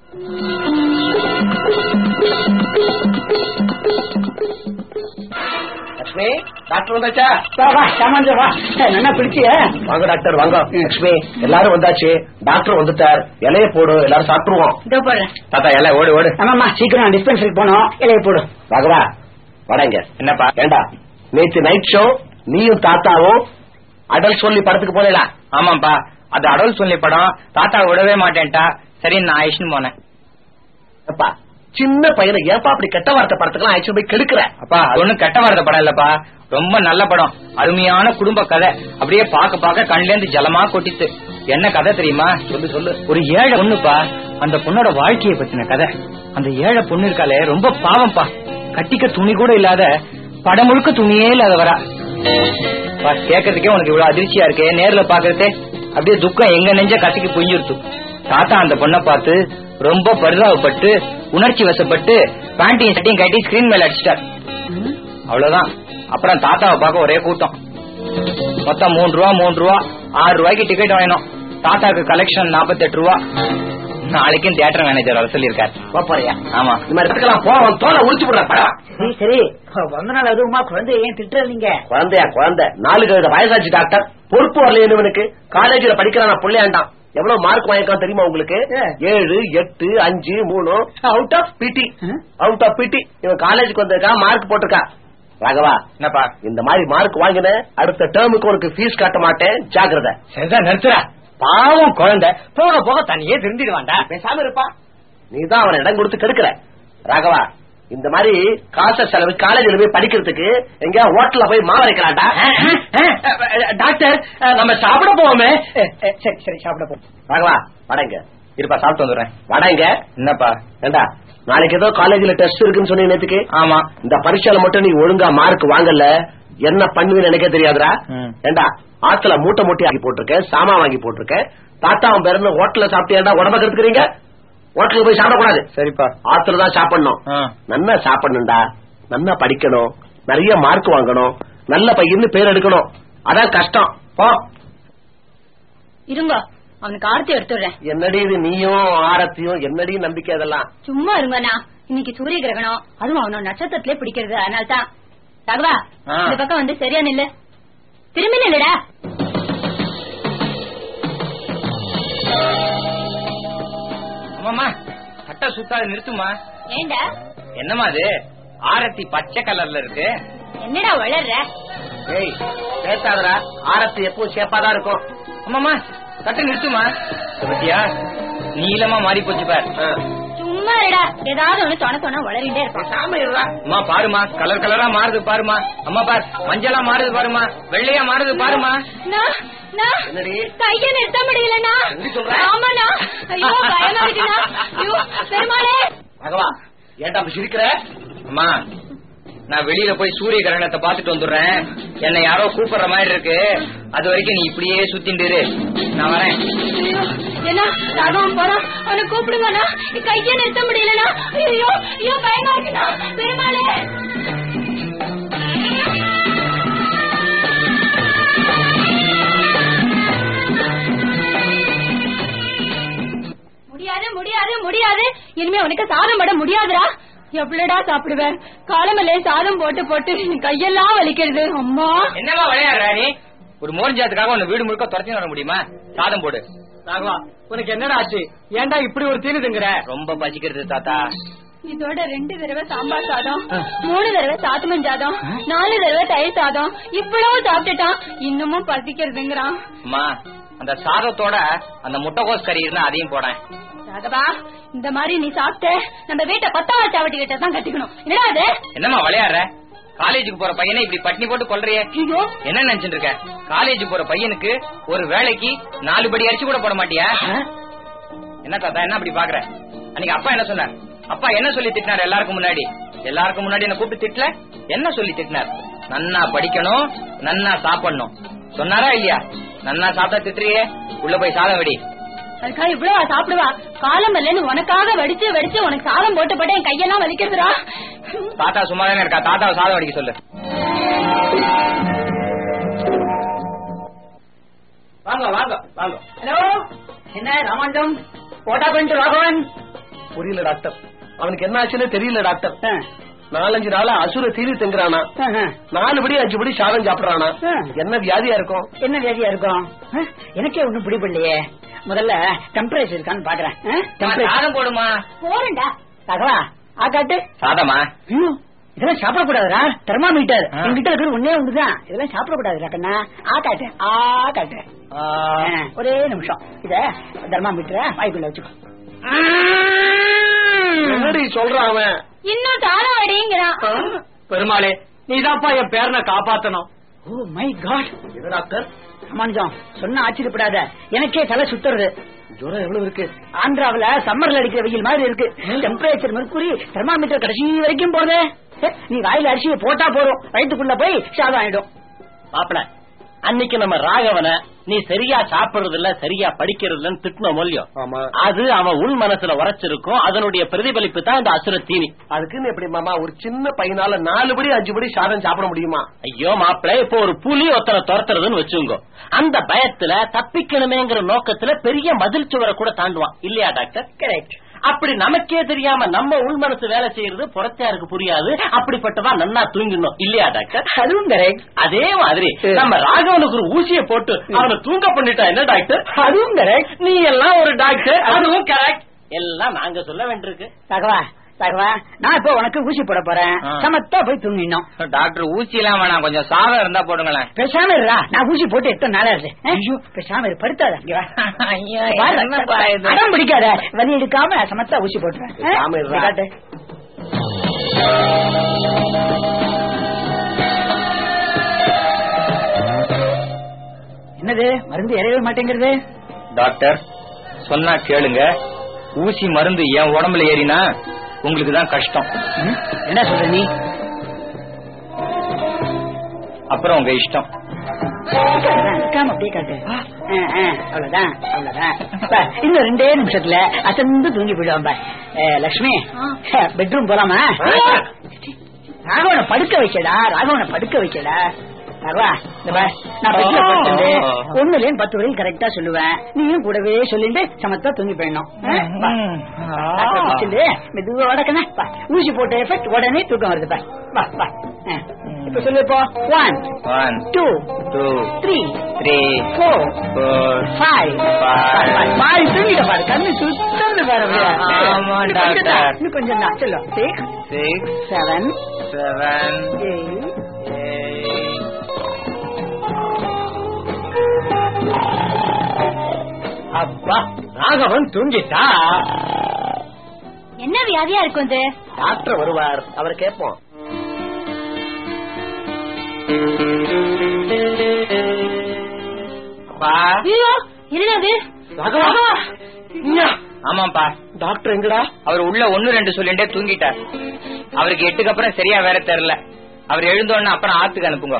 லட்சுமி டாக்டர் வந்தாச்சா வா வா சாமான் வா நல்லா பிடிச்சிய வாங்க டாக்டர் வாங்க லட்சுமி எல்லாரும் வந்தாச்சு டாக்டர் வந்துட்டார் இலைய போடு எல்லாரும் சாப்பிட்டுருவோம் இதோ போடுறேன் தாத்தா இலை ஓடு ஓடு ஆமாமா சீக்கிரம் டிஸ்பென்சரி போனோம் இலைய போடு ராகவா வடங்க என்னப்பா ஏண்டா நேத்து நைட் ஷோ நீயும் தாத்தாவும் அடல் சொல்லி படத்துக்கு போனேடா ஆமாப்பா அது அடல் சொல்லி படம் தாத்தா விடவே மாட்டேன்ட்டா சரி நான் ஆயிஷன் போனேன் அப்பா சின்ன பையனை ஏப்பா அப்படி கெட்ட வார்த்தை படத்துக்கெல்லாம் ஆக்சுவலி போய் கெடுக்கிற அப்பா அது ஒண்ணும் கெட்ட வார்த்தை படம் இல்லப்பா ரொம்ப நல்ல படம் அருமையான குடும்ப கதை அப்படியே பாக்க பாக்க கண்ல இருந்து ஜலமா கொட்டித்து என்ன கதை தெரியுமா சொல்லு சொல்லு ஒரு ஏழை பொண்ணுப்பா அந்த பொண்ணோட வாழ்க்கையை பத்தின கதை அந்த ஏழை பொண்ணு இருக்காளே ரொம்ப பாவம்ப்பா கட்டிக்க துணி கூட இல்லாத படம் முழுக்க துணியே இல்லாத வரா பா, கேட்கறதுக்கே உனக்கு இவ்வளவு அதிர்ச்சியா இருக்கு நேர்ல பாக்குறதே அப்படியே துக்கம் எங்க நெஞ்ச கட்டிக்கு புஞ்சிருத்து தாத்தா அந்த பொண்ணை பார்த்து ரொம்ப பரிதாபப்பட்டு உணர்ச்சி வசப்பட்டு பேண்டையும் சட்டையும் கட்டி ஸ்கிரீன் மேல அடிச்சிட்டார் அவ்வளவுதான் அப்புறம் தாத்தாவை பார்க்க ஒரே கூட்டம் மொத்தம் மூணு ரூபா மூணு ரூபா ஆறு ரூபாய்க்கு டிக்கெட் வாங்கினோம் தாத்தாக்கு கலெக்ஷன் நாற்பத்தெட்டு ரூபா நாளைக்கும் தியேட்டர் மேனேஜர் வர சொல்லியிருக்காரு போறியா ஆமா இந்த மாதிரி இடத்துக்கெல்லாம் போவோம் தோலை உரிச்சு விடுற படம் சரி சரி வந்த நாள் அதுவுமா குழந்தை ஏன் திட்டுறீங்க குழந்தையா குழந்தை நாலு கழுத வயசாச்சு டாக்டர் பொறுப்பு வரலையே இவனுக்கு காலேஜ்ல படிக்கிறான் பிள்ளையாண்டான் எவ்வளவு மார்க் வாங்கிருக்கான் தெரியுமா உங்களுக்கு ஏ. ஏழு எட்டு அஞ்சு மூணு அவுட் ஆஃப் பிடி ம். அவுட் ஆஃப் பிடி இவன் காலேஜுக்கு வந்திருக்கா மார்க் போட்டிருக்கா ராகவா என்னப்பா இந்த மாதிரி மார்க் வாங்கின அடுத்த டேர்முக்கு உனக்கு ஃபீஸ் காட்ட மாட்டேன் ஜாக்கிரதை சரிதான் நிறுத்துற பாவம் குழந்தை போக போக தனியே திருந்திடுவான்டா பேசாம இருப்பா நீதான் அவன் இடம் கொடுத்து கெடுக்கிற ராகவா இந்த மாதிரி காசை செலவு காலேஜ்ல போய் படிக்கிறதுக்கு எங்கேயா ஹோட்டல்ல போய் மாவரைக்கலாம்டா டாக்டர் நம்ம சாப்பிட போவோமே சரி சரி சாப்பிட போ ராகவா வடங்க இருப்பா சாப்பிட்டு வந்துடுறேன் வடங்க என்னப்பா ஏண்டா நாளைக்கு ஏதோ காலேஜ்ல டெஸ்ட் இருக்குன்னு சொன்னீங்க நேத்துக்கு ஆமா இந்த பரீட்சையில மட்டும் நீ ஒழுங்கா மார்க் வாங்கல என்ன பண்ணுவீன்னு எனக்கே தெரியாதுடா ம். ஏண்டா ஆத்துல மூட்டை மூட்டை ஆக்கி போட்டிருக்க சாமா வாங்கி போட்டிருக்க தாத்தா அவன் பேருன்னு ஹோட்டல்ல சாப்பிட்டியாண்டா உடம்ப கெடுத்துக்கிறீங்க ஹோட்டலுக்கு போய் சாப்பிடக்கூடாது சரிப்பா ஆத்துல தான் சாப்பிடணும் ஆ. நல்லா சாப்பிடணும்டா நல்லா படிக்கணும் நிறைய மார்க் வாங்கணும் நல்ல பையன்னு பேர் எடுக்கணும் அதான் கஷ்டம் போ இருங்க அவனுக்கு ஆர்த்தி எடுத்துடுறேன் என்னடி இது நீயும் ஆரத்தியும் என்னடி நம்பிக்கை அதெல்லாம் சும்மா இருங்கண்ணா இன்னைக்கு சூரிய கிரகணம் அதுவும் அவனோட நட்சத்திரத்திலே பிடிக்கிறது அதனால தான் ராகவா ஆ. இந்த பக்கம் வந்து சரியா நில்லு திரும்பி நில்லுடா ஆமாமா சட்டை சுத்தாது நிறுத்துமா ஏண்டா என்னம்மா அது ஆரத்தி பச்சை கலர்ல இருக்கு என்னடா வளர்ற ஏய் பேசாதடா ஆரத்தி எப்பவும் சேப்பாதான் இருக்கும் ஆமாமா சட்டை நிறுத்துமா பத்தியா நீளமா மாறி போச்சு பார் ஆ. சும்மா இருடா ஏதாவது ஒண்ணு தொண தொண வளரிட்டே இருப்பான் பேசாம இருடா அம்மா பாருமா கலர் கலரா மாறுது பாருமா அம்மா பார் மஞ்சளா மாறுது பாருமா வெள்ளையா மாறுது பாருமா நான், நான் என்னடி கைய நிறுத்த முடியலண்ணா எப்படி சொல்ற? ஆமாண்ணா ஐயோ பயமா இருக்குண்ணா ஐயோ பெருமாளே ராகவா ஏன்டா அப்படி சிரிக்கிற அம்மா நான் வெளியில போய் சூரிய கிரகணத்தை பாத்துட்டு வந்துடுறேன் என்னை யாரோ கூப்பிடுற மாதிரி இருக்கு அது வரைக்கும் நீ இப்படியே சுத்திட்டு இரு. நான் வரேன் ஐயோ என்ன ராகவன் போறான் அவனை கூப்பிடுங்கண்ணா கைய நிறுத்த முடியலண்ணா ஐயோ ஐயோ பயமா இருக்குண்ணா பெருமாளே முடியாது முடியாது முடியாது இனிமே உனக்கு சாதம் போட முடியாதுடா எவ்வளவுடா சாப்பிடுவேன் காலமல்லே சாதம் போட்டு போட்டு என் கையெல்லாம் வலிக்கிறது அம்மா என்னம்மா விளையாடுற நீ ஒரு மோர்ஜாத்துக்காக உன்னை வீடு முழுக்க துரத்தி வர முடியுமா சாதம் போடு ராகவா உனக்கு என்னடா ஆச்சு ஏன்டா இப்படி ஒரு தீனுதுங்கிற ரொம்ப பசிக்கிறது தாத்தா இதோட ரெண்டு தடவை சாம்பார் சாதம் மூணு தடவை சாத்துமன் சாதம் நாலு தடவை தயிர் சாதம் இவ்வளவு சாப்பிட்டுட்டான் இன்னமும் பசிக்கிறதுங்கிறான் அம்மா அந்த சாதத்தோட அந்த முட்டைகோஸ் கறி இருந்தா அதையும் போடேன் ராகவா இந்த மாதிரி நீ சாப்பிட்ட நம்ம வீட்டை பத்தாவா சாவட்டி கிட்ட தான் கட்டிக்கணும் என்னடா அது என்னம்மா விளையாடுற காலேஜுக்கு போற பையனை இப்படி பட்டினி போட்டு கொல்றியே ஐயோ என்ன நினைச்சிட்டு இருக்க காலேஜ் போற பையனுக்கு ஒரு வேலைக்கு நாலு படி அரிசி கூட போட மாட்டியா என்ன தாத்தா என்ன அப்படி பாக்குற அன்னைக்கு அப்பா என்ன சொன்னார் அப்பா என்ன சொல்லி திட்டினார் எல்லாருக்கும் முன்னாடி எல்லாருக்கும் முன்னாடி என்ன கூப்பிட்டு திட்டல என்ன சொல்லி திட்டினார் நன்னா படிக்கணும் நன்னா சாப்பிடணும் சொன்னாரா இல்லையா நன்னா சாப்பிட்டா திட்டுறியே உள்ள போய் சாதம் வெடி அதுக்காக இவ்வளவு சாப்பிடுவா காலம் இல்லைன்னு உனக்காக வெடிச்சு வெடிச்சு உனக்கு சாதம் போட்டு போட்டு என் கையெல்லாம் வலிக்கிறதுடா தாத்தா சும்மா தானே இருக்கா தாத்தாவை சாதம் வடிக்க சொல்லு வாங்க வாங்க வாங்க ஹலோ என்ன ராமாண்டம் போட்டா பண்ணிட்டு ராகவன் புரியல டாக்டர் அவனுக்கு என்ன ஆச்சுன்னு தெரியல டாக்டர் ஆ, நாலஞ்சு நாளா அசுர தீனி திங்குறானா ஆ, ஆ. நாலு படி அஞ்சு படி சாதம் சாப்பிடுறானா ஆ. என்ன வியாதியா இருக்கும் என்ன வியாதியா இருக்கும் ஆ, எனக்கே ஒண்ணும் பிடிபடலையே முதல்ல டெம்பரேச்சர் இருக்கான்னு பாக்குறேன் டெம்பரேச்சர் சாதம் போடுமா போறேன்டா தகவா ஆ காட்டு சாதமா ஐயோ இதெல்லாம் சாப்பிடக்கூடாதுடா தெர்மாமீட்டர் ஆ. என்கிட்ட இருக்கிறது ஒன்னே ஒண்ணுதான் இதெல்லாம் சாப்பிடக்கூடாதுடா கண்ணா ஆ காட்டு ஆ காட்டு ஆ, ஒரே நிமிஷம் இத தெர்மாமீட்டரை வாய்க்குள்ள வச்சுக்கோ என்னடி சொல்றான் அவன் இன்னும் தாளம் அடிங்கிறான் பெருமாளே நீதான்ப்பா என் பேரனை காப்பாத்தணும் ஓ மை காட் இது டாக்டர் ராமானுஜம் சொன்ன ஆச்சரியப்படாத எனக்கே தலை சுத்துறது ஜுரம் எவ்வளவு இருக்கு ஆந்திராவுல சம்மர்ல அடிக்கிற வெயில் மாதிரி இருக்கு டெம்பரேச்சர் மெர்க்குரி தெர்மாமீட்டர் கடைசி வரைக்கும் போதே ஹே, நீ வாயில அரிசியை போட்டா போறோம் வயிற்றுக்குள்ள போய் சாதம் ஆயிடும் மாப்பிள அன்னைக்கு நம்ம ராகவனை நீ சரியா சாப்பிடுறது இல்ல சரியா படிக்கிறது இல்லன்னு திட்டின மூலியம் ஆமா அது அவன் உள் மனசுல உரைச்சிருக்கும் அதனுடைய பிரதிபலிப்பு தான் இந்த அசுர தீனி அதுக்குன்னு எப்படி மாமா ஒரு சின்ன பையனால நாலு படி அஞ்சு படி சாதம் சாப்பிட முடியுமா ஐயோ மாப்பிள இப்போ ஒரு புலி ஒருத்தனை துரத்துறதுன்னு வச்சுங்க அந்த பயத்துல தப்பிக்கணுமேங்கிற நோக்கத்துல பெரிய மதில் சுவரை கூட தாண்டுவான் இல்லையா டாக்டர் கரெக்ட் அப்படி நமக்கே தெரியாம நம்ம உள் மனசு வேலை செய்யறது புறத்தாருக்கு புரியாது அப்படிப்பட்டவா நன்னா தூங்கிடணும் இல்லையா டாக்டர் அதுவும் கரெக்ட் அதே மாதிரி நம்ம ராகவனுக்கு ஒரு ஊசிய போட்டு அவனை தூங்க பண்ணிட்டா என்ன டாக்டர் அதுவும் கரெக்ட் நீ எல்லாம் ஒரு டாக்டர் அதுவும் கரெக்ட் எல்லாம் நாங்க சொல்ல வேண்டியிருக்கு தகவா தகவா நான் இப்போ உனக்கு ஊசி போட போறேன் ஆ. சமத்தா போய் தூங்கிடணும் டாக்டர் ஊசி எல்லாம் வேணாம் கொஞ்சம் சாதம் இருந்தா போடுங்களேன் பேசாம இருடா நான் ஊசி போட்டு எத்தனை நாளா இருக்கு ஐயோ பேசாம இரு படுத்தாத இங்க வா. ஐயோ, பாரு, என்னப்பா இது? அடம் பிடிக்காத வலி எடுக்காம சமத்தா ஊசி போட்டுறேன் ஆ? பேசாம இருடா. இங்க காட்டு. என்னது மருந்து இறவே மாட்டேங்கிறது டாக்டர் சொன்னா கேளுங்க ஊசி மருந்து என் உடம்புல ஏறினா உங்களுக்கு தான் கஷ்டம் ம்? என்ன சொல்ற நீ அப்புறம் உங்க இஷ்டம் அதான், நிக்காம அப்படியே காட்டு ஆ, ஆ, அவ்வளவுதான் அவ்வளவுதான் பா, இன்னும் ரெண்டே நிமிஷத்துல அசந்து தூங்கி போயிடுவான் பா. ஏ, லக்ஷ்மி பெட்ரூம் போலாமா ராகவனை படுக்க வைக்கடா ராகவனை படுக்க வைக்கடா ராகவா, இந்த பார், நான் பெட்ல படுத்துட்டு ஒண்ணுல இருந்து பத்து வரையும் கரெக்டா சொல்லுவேன் நீயும் கூடவே சொல்லிட்டு சமத்தா தூங்கி போயிடணும் ஆ, வா. டாக்டர் வச்சுட்டு மெதுவா வடக்கண்ணா வா. ஊசி போட்ட எஃபெக்ட் உடனே தூக்கம் வருது பா வா வா ஆ. இப்ப சொல்லு இப்போ one one two two three three four four five Five. பாய் தூங்கிட்ட பாரு கண்ணு சுத்தம் பாரு அப்படியே. ஆமா, இன்னும் கொஞ்சம் தான், டாக்டர். இன்னும் கொஞ்சம் தான் சொல்லு six six seven seven eight அப்பா ராகவன் தூங்கிட்டா என்ன வியாதியா இருக்கும் இது டாக்டர் வருவார் அவரை கேட்போம் அப்பா ஐயோ என்னது ராகவா ஆமாப்பா டாக்டர் எங்கடா அவர் உள்ள ஒண்ணு ரெண்டு சொல்லிட்டே தூங்கிட்டார் அவருக்கு எட்டுக்கு அப்புறம் சரியா வேற தெரியல அவர் எழுந்தோடனே அப்புறம் ஆத்துக்கு அனுப்புங்க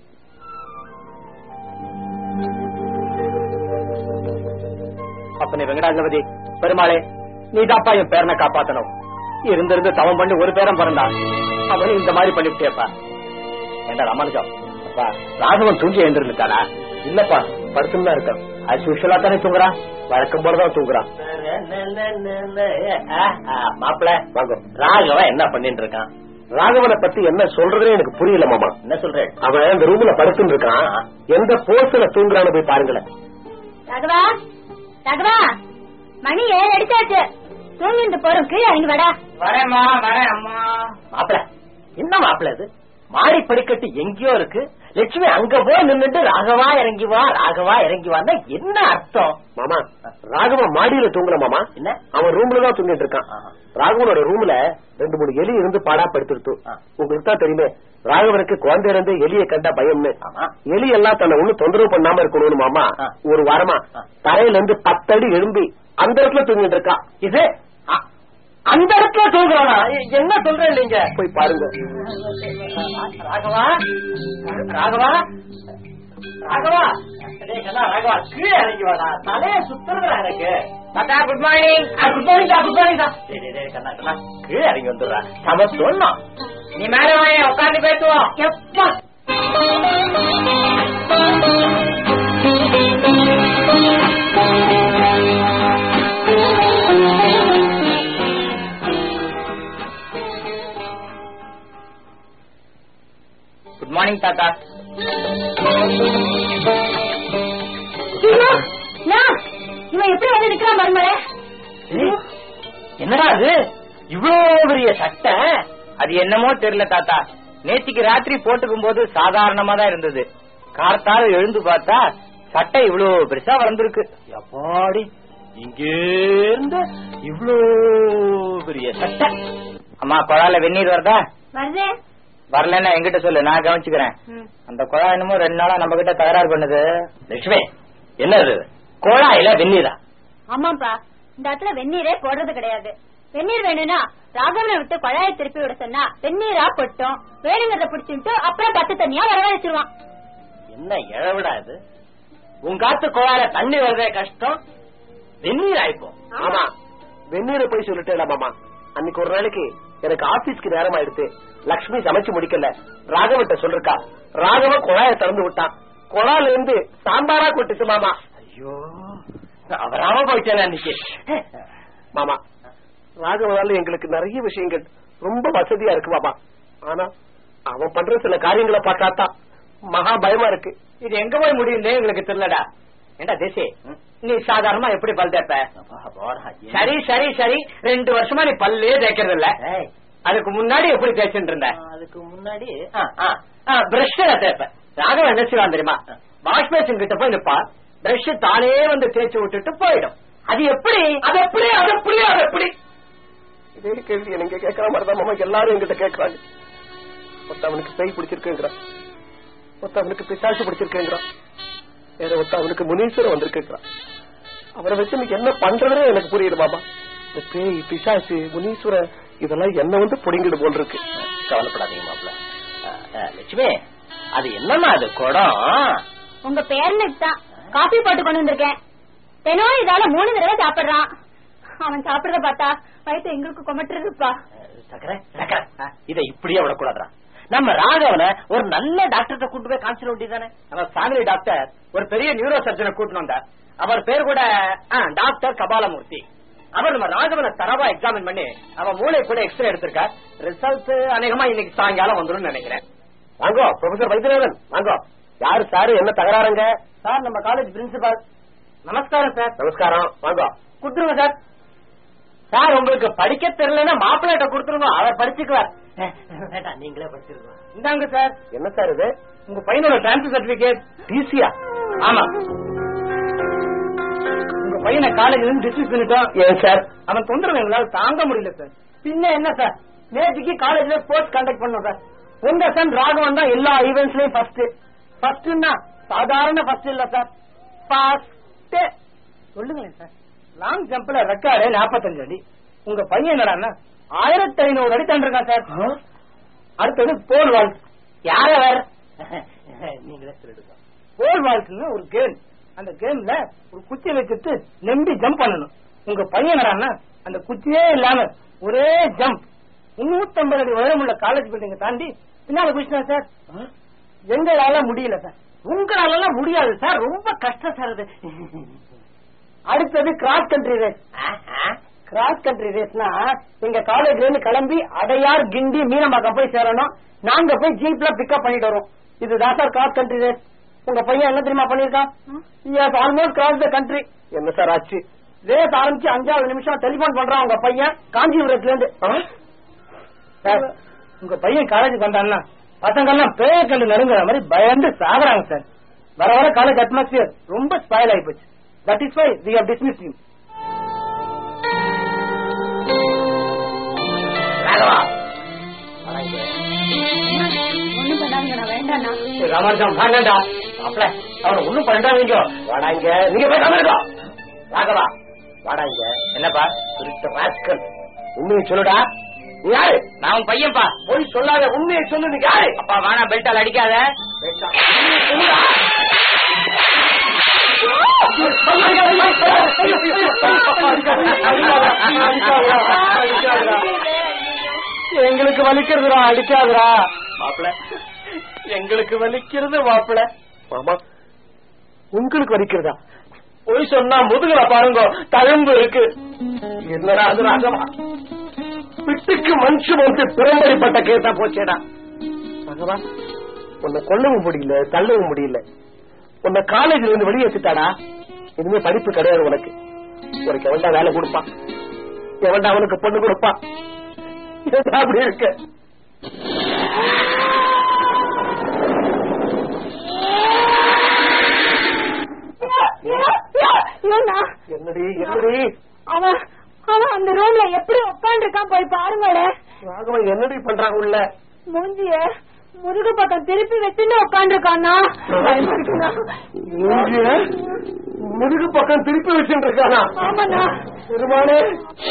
அப்பனே வெங்கடாஜலபதி பெருமாளே நீதாப்பா என் பேரனை காப்பாத்தணும் இருந்திருந்து தவம் பண்ணி ஒரு பேரம் பிறந்தா அவனும் இந்த மாதிரி பண்ணிவிட்டேப்பா ஏண்டா ராமானுஜம் அப்பா ராகவன் தூங்கி எழுந்திருந்துட்டானா இல்லப்பா படுத்துன்னு தான் இருக்கான் அது யூஷுவலா தானே தூங்குறான் வழக்கம் போலதான் தூங்குறான் மாப்பிள வாங்க ராகவன் என்ன பண்ணிட்டு இருக்கான் ராகவனை பத்தி என்ன சொல்றதுன்னு எனக்கு புரியல மாமா என்ன சொல்றேன் அவன் இந்த ரூம்ல படுத்துன்னு இருக்கான் எந்த போஸ்ட்ல தூங்குறான்னு போய் பாருங்களேன் ரகவா ரகவா மணி ஏழு அடிச்சாச்சு தூங்கிட்டு போறோம் கீழே இறங்கி வாடா வரேம்மா வரேன் அம்மா மாப்பிள என்ன மாப்பிள இது மாடி படிக்கட்டு எங்கேயோ இருக்கு லட்சுமி அங்க போய் நின்னுட்டு ராகவா இறங்கி வா ராகவா இறங்கி வான்னா என்ன அர்த்தம் மாமா ராகவன் மாடியில தூங்கல மாமா என்ன அவன் ரூம்ல தான் தூங்கிட்டு இருக்கான் ஆஹா. ராகவனோட ரூம்ல ரெண்டு மூணு எலி இருந்து பாடா படுத்துருத்து ஆ. உங்களுக்கு தான் தெரியுமே ராகவனுக்கு குழந்தை இருந்து எலியை கண்டா பயம்னு ஆமா எலி எல்லாம் தன்னை ஒண்ணு தொந்தரவு பண்ணாம இருக்கணும்னு மாமா ஆ. ஒரு வாரமா ஆ. தரையில இருந்து பத்தடி எழும்பி அந்த இடத்துல தூங்கிட்டு இருக்கா இது அ- அந்த இடத்துல தூங்குறானா எ- என்ன சொல்றேன் நீங்க போய் பாருங்க ராகவா ராகவா ராகவா டேய் கண்ணா, ராகவா கீழே இறங்கி வாடா தலைய சுத்துறதுடா எனக்கு தாத்தா good morning good morning good morning டேய் டேய், டேய் கண்ணா கண்ணா கீழே இறங்கி வந்துடுறா நம்ம சொன்னோம் நீ மேல வாங்க உட்காந்து பேசுவோம் எப்பா குட் மார்னிங் தாத்தா ஐயோ, நான், இவன் எப்படி வந்து நிக்கிறான் மருமலை ஏய், என்னடா அது இவ்வளோ பெரிய சட்டை அது என்னமோ தெரியல தாத்தா நேத்திக்கு ராத்திரி போட்டுக்கும் போது சாதாரணமா தான் இருந்தது கார்த்தால எழுந்து பார்த்தா சட்டை இவ்வளவு பெருசா வளர்ந்துருக்கு எப்பாடி இங்கேருந்து இவ்வளோ பெரிய சட்டை அம்மா குழால வெந்நீர் வருதா வருது வரலன்னா என்கிட்ட சொல்லு நான் கவனிச்சுக்கிறேன் அந்த குழா என்னமோ ரெண்டு நாளா நம்ம கிட்ட தகராறு பண்ணுது லட்சுமி என்னது கோழாயில வெந்நீரா ஆமாப்பா இந்த இடத்துல வெந்நீரே போடுறது கிடையாது வெந்நீர் வேணும்னா ராகவனை விட்டு குழாயை திருப்பி விட சொன்னா வெந்நீரா கொட்டும் வேணுங்கிறத பிடிச்சிட்டு அப்புறம் பத்து தண்ணியா வரவழைச்சிருவான் என்ன இழவிடா இது உன் காத்து கோழால தண்ணி வர்றதே கஷ்டம் வெந்நீர் ஆயிப்போம் ஆமா வெந்நீரை போய் சொல்லிட்டேன் மாமா அன்னைக்கு ஒரு நாளைக்கு எனக்கு ஆபீஸ்க்கு நேரம் ஆயிடுத்து லக்ஷ்மி சமைச்சு முடிக்கல ராகவட்ட சொல்லிருக்கா ராகவ குழாய திறந்து விட்டான் குழால இருந்து சாம்பாரா கொட்டுச்சு மாமா ஐயோ அவராம போயிட்டேன் அன்னைக்கு மாமா ராகவனால எங்களுக்கு நிறைய விஷயங்கள் ரொம்ப வசதியா இருக்கு மாமா ஆனா அவன் பண்ற சில காரியங்களை பார்த்தாதான் மகா பயமா இருக்கு இது எங்க போய் முடியும்னே எங்களுக்கு தெரியலடா ஏண்டா தேசி நீ சாதாரணமா எப்படி பல் தேப்ப சரி சரி சரி ரெண்டு வருஷமா நீ பல்லே தேய்க்கிறது இல்ல அதுக்கு முன்னாடி எப்படி தேய்ச்சிட்டு இருந்த அதுக்கு முன்னாடி பிரஷ்ல தேப்ப ராகவன் என்ன செய்வான் தெரியுமா வாஷ் பேசின் கிட்ட போய் நிப்பா பிரஷ் தானே வந்து தேய்ச்சி விட்டுட்டு போயிடும் அது எப்படி அது எப்படி அது எப்படி அது எப்படி இதே கேள்வி நீங்க கேட்கற மாதிரிதான் மாமா எல்லாரும் எங்கிட்ட கேட்கறாங்க ஒருத்தவனுக்கு பேய் பிடிச்சிருக்குங்கிறான் ஒருத்தவனுக்கு பிசாசு பிடிச்சிருக்குங்கிறான் வேற ஒருத்தவனுக்கு முனீஸ்வரன் வந்திருக்குங்கிறான் அவரை வச்சு நீ என்ன பண்றதுன்னு எனக்கு புரியுது மாமா இந்த பேய் பிசாசு முனீஸ்வரன் இதெல்லாம் என்ன வந்து புடிங்கிடு போல் இருக்கு கவலைப்படாதீங்க மாப்பிள்ள லட்சுமி அது என்னம்மா அது குடம் உங்க பேரனுக்கு தான் காபி போட்டு கொண்டு வந்திருக்கேன் தினம் இதால மூணு தடவை சாப்பிடுறான் அவன் சாப்பிடுறத பார்த்தா வயிற்று எங்களுக்கு கொமட்டுறதுப்பா சக்கரை சக்கரை இதை இப்படியே விடக்கூடாதுடா நம்ம ராகவனை ஒரு நல்ல டாக்டர்கிட்ட கூட்டு போய் காமிச்சிட வேண்டியதானே நம்ம ஃபேமிலி டாக்டர் ஒரு பெரிய நியூரோ சர்ஜனை கூட்டிட்டு வந்தார் அவர் பேர் கூட ஆ, டாக்டர் கபாலமூர்த்தி அவர் நம்ம ராகவனை தரவா எக்ஸாமின் பண்ணி அவன் மூளை கூட எக்ஸ்ரே எடுத்திருக்கார் ரிசல்ட் அநேகமா இன்னைக்கு சாயங்காலம் வந்துடும் நினைக்கிறேன் வாங்கோ ப்ரொஃபசர் வைத்தியநாதன் வாங்கோ யாரு சாரு என்ன தகராறுங்க சார் நம்ம காலேஜ் பிரின்சிபால் நமஸ்காரம் சார் நமஸ்காரம் வாங்கோ கொடுத்துருங்க சார் சார் உங்களுக்கு படிக்க தெரியலன்னா மாப்பிள்ளைகிட்ட கொடுத்துருங்க அவர் படிச்சுக்குவார் வேண்டாம் நீங்களே படிச்சிருக்கோம் இந்தாங்க சார் என்ன சார் இது உங்க பையனோட டிரான்ஸ்பர் சர்டிபிகேட் டிசியா ஆமா உங்க பையனை காலேஜ்ல இருந்து டிஸ்மிஸ் பண்ணிட்டோம் ஏன் சார் அவன் தொந்தரவு எங்களால தாங்க முடியல சார் பின்ன என்ன சார் நேற்றுக்கு காலேஜ்ல ஸ்போர்ட்ஸ் கண்டக்ட் பண்ணோம் சார் உங்க சன் ராகவன் தான் எல்லா ஈவெண்ட்ஸ்லயும் ஃபர்ஸ்ட் ஃபர்ஸ்ட்னா சாதாரண ஃபர்ஸ்ட் இல்ல சார் ஃபர்ஸ்ட் சொல்லுங்களேன் சார் லாங் ஜம்ப்ல ரெக்கார்டு நாற்பத்தஞ்சு அடி உங்க பையன் என்னடான்னா ஆயிரத்தி ஐநூறு அடி தண்டிருக்கான் சார் அடுத்தது போல் வால்ஸ் யார் அவர் நீங்களே சொல்லிடுங்க போல் வால்ஸ்னு ஒரு கேம் அந்த கேம்ல ஒரு குச்சியை வச்சுட்டு நம்பி ஜம்ப் பண்ணணும் உங்க பையன் என்னடான்னா அந்த குச்சியே இல்லாம ஒரே ஜம்ப் முன்னூத்தம்பது அடி உயரமுள்ள காலேஜ் பில்டிங்க தாண்டி பின்னால குச்சினா சார் எங்களால முடியல சார் உங்களால முடியாது சார் ரொம்ப கஷ்டம் சார் அது அடுத்தது cross country race cross country ரேஸ்னா எங்க காலேஜ்ல இருந்து கிளம்பி அடையார் கிண்டி மீனம்பாக்கம் போய் சேரணும் நாங்க போய் ஜீப்ல பிக்கப் பண்ணிட்டு வரோம் இதுதான் சார் கிராஸ் கண்ட்ரி ரேஸ் உங்க பையன் என்ன தெரியுமா பண்ணிருக்கான் ஆல்மோஸ்ட் கிராஸ் த கண்ட்ரி என்ன சார் ஆச்சு ரேஸ் ஆரம்பிச்சு அஞ்சாவது நிமிஷம் டெலிபோன் பண்றான் உங்க பையன் காஞ்சிபுரத்துல இருந்து சார் உங்க பையன் காலேஜுக்கு வந்தான்னா பசங்க எல்லாம் பேயக்கல் நெருங்குற மாதிரி பயந்து சாகுறாங்க சார் வர வர காலேஜ் அட்மாஸ்பியர் ரொம்ப ஸ்பாயில் ஆகி போச்சு that is why we have dismiss you ஒண்ணும் பண்ணாதீங்க நான் வேண்டாண்ணா ராமானுஜம் வாங்கடா மாப்பிள அவனை ஒண்ணும் பண்ணிட்டாங்க வாடாங்க நீங்க பேசாம இருக்கோ ராகவா வாடாங்க என்னப்பா திருத்த ராஸ்கல் உண்மையை சொல்லுடா நீ யாரு நான் உன் பையன்பா போய் சொல்லாத உண்மையை சொல்லு நீ யாரு அப்பா வேணா பெல்ட்டால் அடிக்காத எங்களுக்கு வலிக்கிறதுடா அடிக்காதுடா மாப்பிள எங்களுக்கு வலிக்கிறது மாப்பிள மாமா உங்களுக்கு வலிக்கிறதா போய் சொன்னா முதுகுல பாருங்க தழும்பு இருக்கு என்னடா அது ராகவா பிட்டுக்கு மனுஷன் வந்து பிறம்படிப்பட்ட கேட்டா போச்சேடா ராகவா உன்னை கொல்லவும் முடியல தள்ளவும் முடியல உன்னை காலேஜ்ல இருந்து வெளியேற்றிட்டாடா இனிமே படிப்பு கிடையாது உனக்கு உனக்கு எவன்டா வேலை கொடுப்பான் எவன்டா அவனுக்கு பொண்ணு கொடுப்பான் ஏன்டா அப்படி இருக்க ஏன்னா என்னடி என்னடி அவன் அவன் அந்த ரூம்ல எப்படி உட்காந்துருக்கான் போய் பாருங்களேன் ராகவன் என்னடி பண்றாங்க உள்ள மூஞ்சிய முருகு பக்கம் திருப்பி வச்சுன்னு உட்காந்துருக்கானா மூஞ்சிய முதுகு பக்கம் திருப்பி வச்சுட்டு இருக்கானா ஆமாண்ணா பெருமானே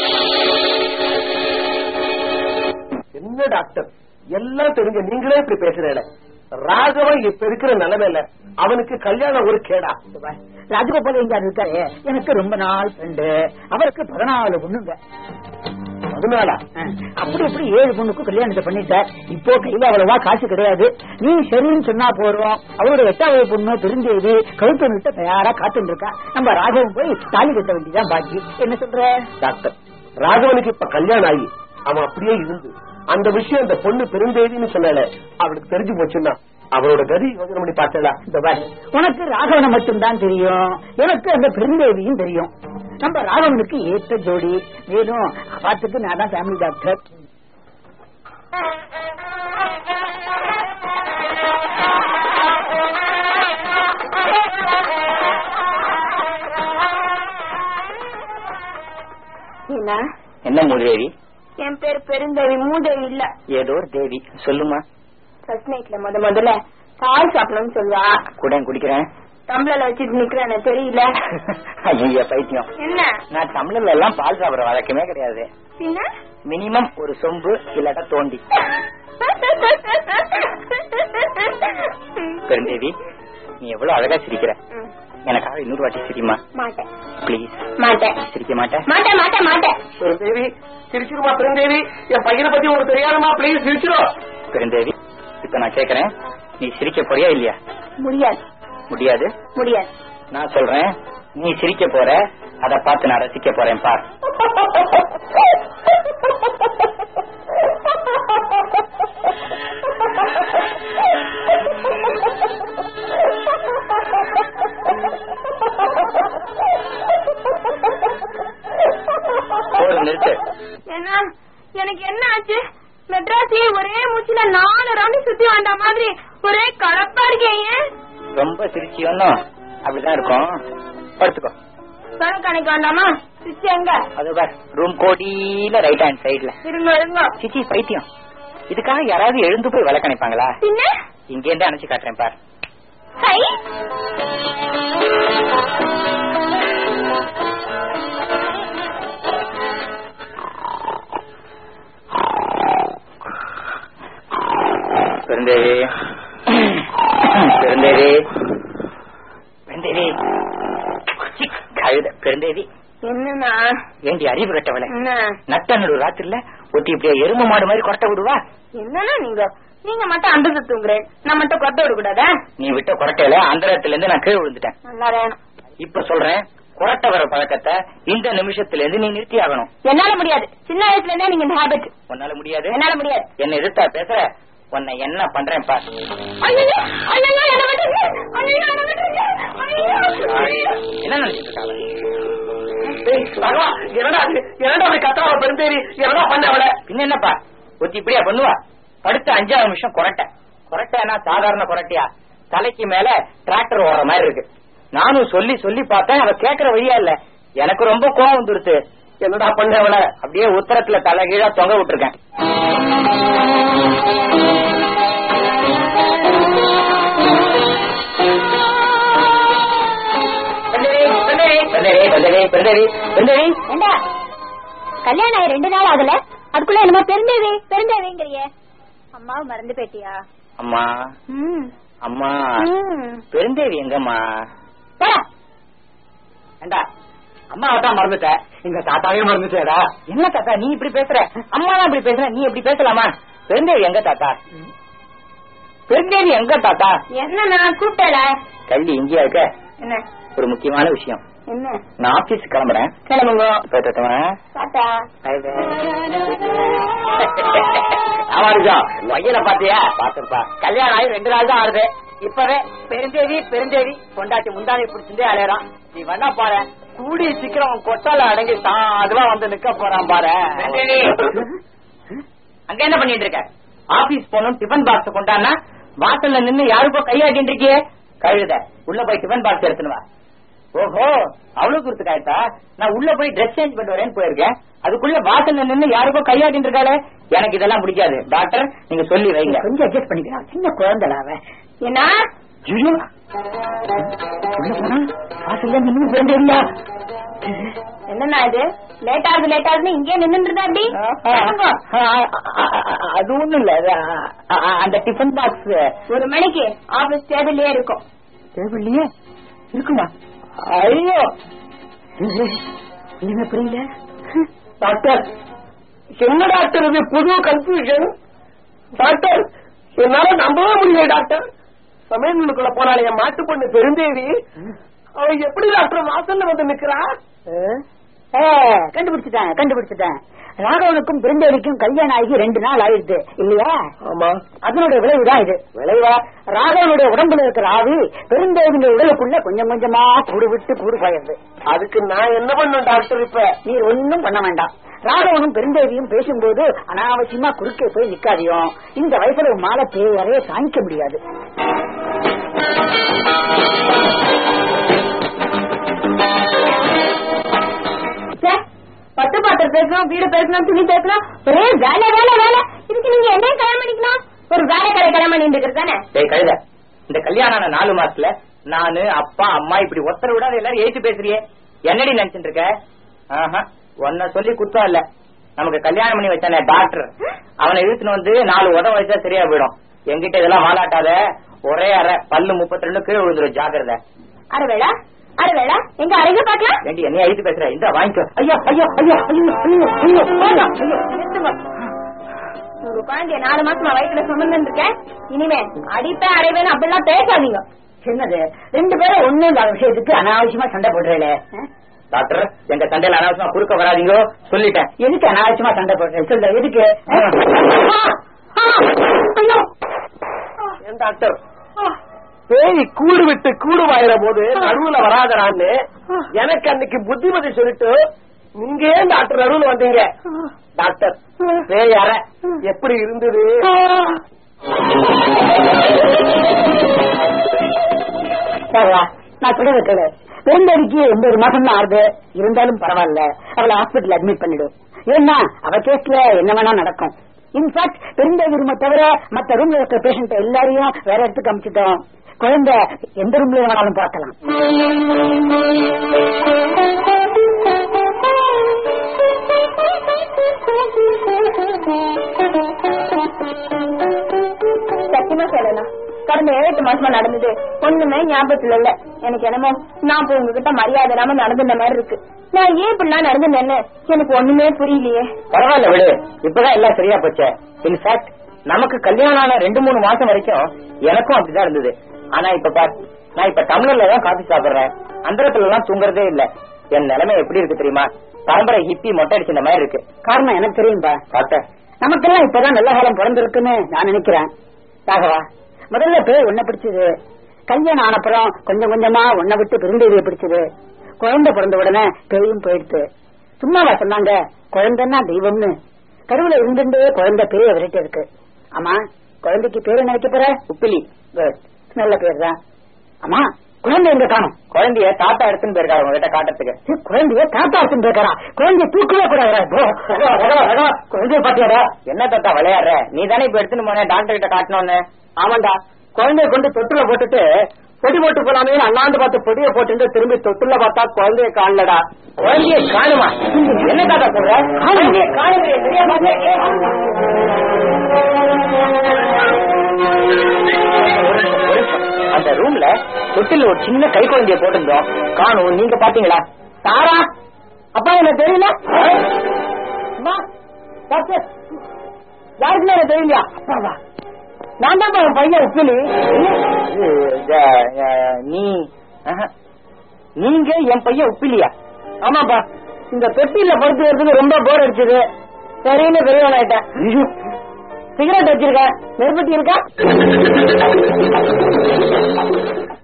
என்ன டாக்டர் எல்லாம் தெரிஞ்ச நீங்களே இப்படி பேசுறேன் ராகவன் இப்ப இருக்கிற நிலைமையில அவனுக்கு கல்யாணம் ஒரு கேடா ராஜகோபால் எங்க இருக்காரு எனக்கு ரொம்ப நாள் ஃப்ரெண்டு அவருக்கு பதினாலு பொண்ணுங்க அதனால அஹ், அப்படி அப்படி ஏழு பொண்ணுக்கும் கல்யாணத்தை பண்ணிட்டார் இப்போ கையில அவ்வளவா காசு கிடையாது நீ சரின்னு சொன்னா போறோம் அவரோட எட்டாவது பொண்ணு தெரிஞ்சது கழுத்து நிட்டு தயாரா காத்துட்டு இருக்கா நம்ம ராகவன் போய் தாலி கட்ட வேண்டியதான் பாக்கி என்ன சொல்ற டாக்டர் ராகவனுக்கு இப்ப கல்யாணம் ஆகி அவன் அப்படியே இருந்து அந்த விஷயம் அந்த பொண்ணு பெருந்தேதின்னு சொன்னால அவளுக்கு தெரிஞ்சு போச்சுன்னா அவரோட கதி யோசனை பண்ணி பார்த்தா இந்த பாரு, உனக்கு ராகவனை மட்டும்தான் தெரியும் எனக்கு அந்த பெருந்தேவியும் தெரியும் நம்ம ராகவனுக்கு ஏற்ற ஜோடி மேலும் அப்பாத்துக்கு நான் தான் ஃபேமிலி டாக்டர் என்ன என்ன மூதேவி என் பேர் பெருந்தேவி மூதேவி இல்ல ஏதோ ஒரு தேவி சொல்லுமா ஃபர்ஸ்ட் நைட்ல முத முதல்ல பால் சாப்பிடணும்னு சொல்லுவா கூட குடிக்கிறேன் டம்ளர்ல வச்சுட்டு நிக்கிறேன்னு தெரியல ஐயா பைத்தியம் என்ன நான் தமிழ்ல எல்லாம் பால் சாப்பிடுற வழக்கமே கிடையாது பின்ன மினிமம் ஒரு சொம்பு இல்லாட்டா தோண்டி பெருந்தேவி நீ எவ்வளவு அழகா சிரிக்கிற ம், எனக்காக இன்னொரு வாட்டி சிரிமா மாட்டேன் ப்ளீஸ் மாட்டேன் சிரிக்க மாட்டேன் மாட்டேன் மாட்டேன் மாட்டேன் பெருந்தேவி சிரிச்சிருமா பெருந்தேவி என் பையனை பத்தி உங்களுக்கு தெரியாதுமா ப்ளீஸ் சிரிச்சிரும் பெருந்தேவி இப்ப நான் கேக்குறேன் நீ சிரிக்க போறியா இல்லையா முடியாது முடியாது முடியாது நான் சொல்றேன் நீ சிரிக்க போற அத பார்த்து நான் ரசிக்க போறேன் பார் போதும் நிறுத்து என்ன எனக்கு என்ன ஆச்சு மெட்ராஸே ஒரே மூச்சுல நாலு ரவுண்டு சுத்தி வந்த மாதிரி ஒரே கலப்பா இருக்கேன் ஏன் ரொம்ப சிரிச்சியோன்னு அப்படிதான் இருக்கும் படுத்துக்கோ கணக்கு கணக்கு வேண்டாமா சுத்தி எங்க அது பார் ரூம் கோடியில ரைட் ஹேண்ட் சைடுல இருங்க இருங்க சிச்சி பைத்தியம் இதுக்காக யாராவது எழுந்து போய் விளக்கணிப்பாங்களா பின்ன இங்கே இருந்து அணைச்சு காட்டுறேன் பார் ஹை பெருந்தேவி பெருந்தேவி பெருந்தேவி சி, கழுத பெருந்தேவி என்னண்ணா ஏண்டி அறிவு கட்டவளை என்ன நட்டநடு ராத்திரில ஒத்தி இப்படியே எரும மாடு மாதிரி கொரட்டை விடுவா என்னண்ணா நீங்க நீங்க மட்டும் அண்டத்தை தூங்குறேன் நான் மட்டும் கொத்த விட கூடாதா நீ விட்ட கொரட்டையில அந்த இடத்துல இருந்து நான் கீழே விழுந்துட்டேன் நல்லா வேணும் இப்ப சொல்றேன் கொரட்டை வர பழக்கத்தை இந்த நிமிஷத்துல இருந்து நீ நிறுத்தி ஆகணும் என்னால முடியாது சின்ன வயசுல இருந்தே நீங்க இந்த ஹேபிட் உன்னால முடியாது என்னால முடியாது என்ன எதிர்த்தா பேசுற உன்னை என்ன பண்றேன் பார் ஐயையோ, ஐயையோ, என்ன பண்றீங்க? ஐயையோ, என்ன பண்றீங்க? ஐயையோ. என்ன நினைச்சிட்டு இருக்காங்க ஏய், ராகவா, என்னடா இது? என்னடா அப்படி கத்தாவ பெருந்தேவி என்னடா பண்ண அவளை பின்ன என்னப்பா ஒத்தி இப்படியா பண்ணுவா அடுத்த அஞ்சாறு நிமிஷம் கொரட்டை கொரட்டைனா சாதாரண கொரட்டையா தலைக்கு மேல டிராக்டர் ஓடுற மாதிரி இருக்கு நானும் சொல்லி சொல்லி பார்த்தேன் அவ கேக்குற வழியா இல்ல எனக்கு ரொம்ப கோவம் வந்துருச்சு என்னடா பண்ண அவள அப்படியே உத்தரத்துல தலை கீழா தொங்க விட்டுருக்கேன் ஏண்டா கல்யாணம் ஆகி ரெண்டு நாள் ஆகல அதுக்குள்ள என்னமோ பெருந்தேவி பெருந்தேவிங்கிறியே அம்மாவை மறந்து போயிட்டியா அம்மா ம் அம்மா ம். பெருந்தேவி எங்கம்மா போடா. ஏண்டா அம்மா தான் மறந்துட்ட எங்க தாத்தாவே மறந்துட்டேடா என்ன தாத்தா நீ இப்படி பேசுற அம்மா தான் இப்படி பேசுற நீ இப்படி பேசலாமா பெருந்தேவி எங்க தாத்தா பெருந்தேவி எங்க தாத்தா என்ன நான் கூப்பிட்டல கல்வி இங்கேயா இருக்க என்ன ஒரு முக்கியமான விஷயம் என்ன நான் ஆபீஸ் கிளம்புறேன் கிளம்புங்க போயிட்டு டாட்டா ஆமாடிஜா பையனை பாத்தியா பாத்துப்பா கல்யாணம் ஆகி ரெண்டு நாள் தான் ஆகுது இப்பவே பெருந்தேவி பெருந்தேவி கொண்டாட்டி முந்தானி பிடிச்சிருந்தே அலையறான் நீ வேணா பாரு கூடி சீக்கிரம் உன் கொட்டால அடங்கி தான் அதுவா வந்து நிக்க போறான் பாரு அங்க என்ன பண்ணிட்டு இருக்க ஆபீஸ் போகணும் டிபன் பாக்ஸ் கொண்டானா வாசல்ல நின்னு யாருக்கோ கையாட்டிட்டு இருக்கியே கழுத உள்ள போய் டிபன் பாக்ஸ் எடுத்துன்னு வா ஓஹோ அவ்வளவு தூரத்துக்கு ஆயிட்டா நான் உள்ள போய் ட்ரெஸ் சேஞ்ச் பண்ணிட்டு வரேன்னு போயிருக்கேன் அதுக்குள்ள வாசல்ல நின்னு யாருக்கோ கையாட்டிட்டு இருக்காளே எனக்கு இதெல்லாம் பிடிக்காது டாக்டர் நீங்க சொல்லி வைங்க கொஞ்சம் அட்ஜஸ்ட் பண்ணிக்கலாம் சின்ன குழந்தைடா அவன் என்ன ஐயோ! உள்ள போனா வாசல்ல நின்னு வேண்டிய என்னண்ணா இது லேட் ஆகுது லேட் ஆகுதுன்னு இங்கே நின்று இருந்தா அப்படி கிளம்புங்க. அது ஒண்ணும் இல்ல அது, அ, அ, அந்த டிஃபன் பாக்ஸ் ஒரு மணிக்கு ஆபீஸ் தேர்தலே இருக்கும் டேபிள்லயே இருக்குமா ஐயோ என்ன புரியல டாக்டர் என்ன டாக்டர் இது புது கன்ஃபியூஷன் டாக்டர் என்னால நம்பவே முடியல டாக்டர் சமையலுக்குள்ள போனாலே என் மாட்டு பொண்ணு பெருந்தேவி அவ எப்படி டாக்டர் வாசல்ல வந்து நிக்கிறா ஏ, கண்டுபிடிச்சிட்டேன் கண்டுபிடிச்சிட்டேன் ராகவனுக்கும் பிருந்தேவிக்கும் கல்யாணம் ஆகி ரெண்டு நாள் ஆயிடுது இல்லையா ஆமா அதனுடைய விளைவுதான் இது விளைவா ராகவனுடைய உடம்புல இருக்கிற ஆவி பெருந்தேவிங்க உடலுக்குள்ள கொஞ்சம் கொஞ்சமா கூடு விட்டு கூடு போயிருது அதுக்கு நான் என்ன பண்ணும் டாக்டர் இப்ப நீ ஒன்னும் பண்ண வேண்டாம் ராகவனும் பெருந்தேவியும் பேசும்போது அனாவசியமா குறுக்கே போய் நிக்காதியும் இந்த வயசுல உன் மாலை பேரையே தாங்கிக்க முடியாது ச்சே, பத்து பாத்திரம் பேசணும் வீடு பேசணும் துணி பேசணும் ஒரே வேலை வேலை வேலை இதுக்கு நீங்க என்ன கல்யாணம் பண்ணிக்கலாம் ஒரு வேலைக்காரை கல்யாணம் பண்ணிட்டு இருக்கிறது தானே டேய் கழுத இந்த கல்யாணம் ஆன நாலு மாசத்துல நானு அப்பா அம்மா இப்படி ஒருத்தர் விடாத எல்லாரும் ஏத்து பேசுறியே என்னடி நினைச்சிட்டு இருக்க ஆஹா உன்னை சொல்லி குத்தம் இல்ல நமக்கு கல்யாணம் பண்ணி வச்சானே டாக்டர் அவனை இழுத்துன்னு வந்து நாலு உதவ வச்சா சரியா போயிடும் என்கிட்ட இதெல்லாம் வாலாட்டாத ஒரே அரை பல்லு முப்பத்தி ரெண்டு கீழே விழுந்துரும் ஜாக்கிரதை அரைவேளா அரைவேளா எங்க அரைங்க பாக்கலாம் ஏண்டி என்னைய ஐத்து பேசுற இந்த வாங்கிக்கோ ஐயோ ஐயோ ஐயோ ஐயோ ஐயோ ஐயோ வேண்டாம், ஐயோ நிறுத்துங்க. உங்க குழந்தைய நாலு மாசமா வயிற்றுல சுமந்து இருக்கேன் இனிமே அடிப்பேன் அரைவேன் அப்படிலாம் பேசாதீங்க என்னது ரெண்டு பேரும் ஒண்ணும் இல்லாத விஷயத்துக்கு அனாவசியமா சண்டை போடுறேளே டாக்டர் எங்க சண்டையில அனாவசியமா குறுக்க வராதீங்க சொல்லிட்டேன் எதுக்கு அனாவசியமா சண்டை போடுறேன் சொல்ல எதுக்கு ஏன் டாக்டர் பேய் கூடு விட்டு கூடு வாயிற போது நடுவுல வராதரான்னு எனக்கு அன்னைக்கு புத்திமதி சொல்லிட்டு நீங்க ஏன் டாக்டர் நடுவுல வந்தீங்க டாக்டர் பேய் அற எப்படி இருந்தது சரிவா நான் சொல்ல வைக்கல பெருந்தடிக்கு ஒன்பது மாசம் தான் ஆகுது இருந்தாலும் பரவாயில்ல அவளை ஹாஸ்பிட்டல் அட்மிட் பண்ணிடும் ஏன்னா அவ கேஸ்ல என்ன வேணா நடக்கும் இன்ஃபேக்ட் பெருந்தேவி ரூமை தவிர மத்த ரூம்ல இருக்கிற பேஷண்ட் எல்லாரையும் வேற இடத்துக்கு அமிச்சிட்டோம் குழந்தை எந்த ரூம்ல வேணாலும் பார்க்கலாம் சத்தியமா சொல்லலாம் கடந்த ஏழு எட்டு மாசமா நடந்தது ஒண்ணுமே ஞாபகத்துல இல்ல எனக்கு என்னமோ நான் இப்ப உங்ககிட்ட மரியாதை இல்லாம நடந்துட்ட மாதிரி இருக்கு நான் ஏன் இப்படிலாம் நடந்துட்டேன்னு எனக்கு ஒண்ணுமே புரியலையே பரவாயில்ல விடு இப்பதான் எல்லாம் சரியா போச்சு இன்ஃபேக்ட் நமக்கு கல்யாணம் ஆன ரெண்டு மூணு மாசம் வரைக்கும் எனக்கும் அப்படிதான் இருந்தது ஆனா இப்ப பார் நான் இப்ப டம்ளர்ல தான் காஃபி சாப்பிடுறேன் அந்தரத்துல எல்லாம் தூங்குறதே இல்ல என் நிலைமை எப்படி இருக்கு தெரியுமா பரம்பரை ஹிப்பி மொட்டை அடிச்சிருந்த மாதிரி இருக்கு காரணம் எனக்கு தெரியும்பா டாக்டர் நமக்கெல்லாம் இப்பதான் நல்ல காலம் பிறந்திருக்குன்னு நான் நினைக்கிறேன் ராகவா முதல்ல பேர் உன்னை பிடிச்சது கல்யாணம் ஆனப்புறம் கொஞ்சம் கொஞ்சமா உன்னை விட்டு பெருந்தேவியை பிடிச்சது குழந்தை பிறந்த உடனே பேயும் போயிடுத்து சும்மாவா சொன்னாங்க குழந்தைன்னா தெய்வம்னு கருவுல இருந்துட்டே குழந்தை பேய விரட்டி இருக்கு ஆமா குழந்தைக்கு பேரு என்ன வைக்க போற உப்பிலி நல்ல பேர் தான் அம்மா குழந்தை எங்க காணும் குழந்தைய தாத்தா எடுத்துன்னு போயிருக்காரு உங்ககிட்ட காட்டுறதுக்கு குழந்தைய தாத்தா எடுத்துன்னு போயிருக்காரா குழந்தைய தூக்கவே கூடாது குழந்தைய பாத்தியாடா என்ன தாத்தா விளையாடுற நீ தானே இப்ப எடுத்துன்னு போன டாக்டர் கிட்ட காட்டணும்னு ஆமாண்டா குழந்தைய கொண்டு தொட்டுல போட்டுட்டு பொடி போட்டு போலாமே அண்ணாந்து பார்த்து பொடியை போட்டு திரும்பி தொட்டுல பார்த்தா குழந்தைய காணலடா குழந்தைய காணுமா என்ன தாத்தா சொல்ற குழந்தைய காணவே தெரியாம அந்த ரூம்ல தொட்டில ஒரு சின்ன கை குழந்தைய போட்டிருந்தோம் காணும் நீங்க பாத்தீங்களா தாரா அப்பா எனக்கு தெரியல அம்மா, டாக்டர் யாருக்குமே எனக்கு தெரியலையா அப்பாவா நான் தான் உன் பையன் உப்பிலி இது, இந்த, அஹ், நீ ஆஹா. நீங்க என் பையன் உப்பிலியா ஆமாப்பா இந்த தொட்டில படுத்து வரதுக்கு ரொம்ப போர் அடிச்சது சரின்னு பெரியவன் ஆயிட்டேன் சிகரெட் வச்சிருக்கேன் நெருப்பட்டி இருக்கா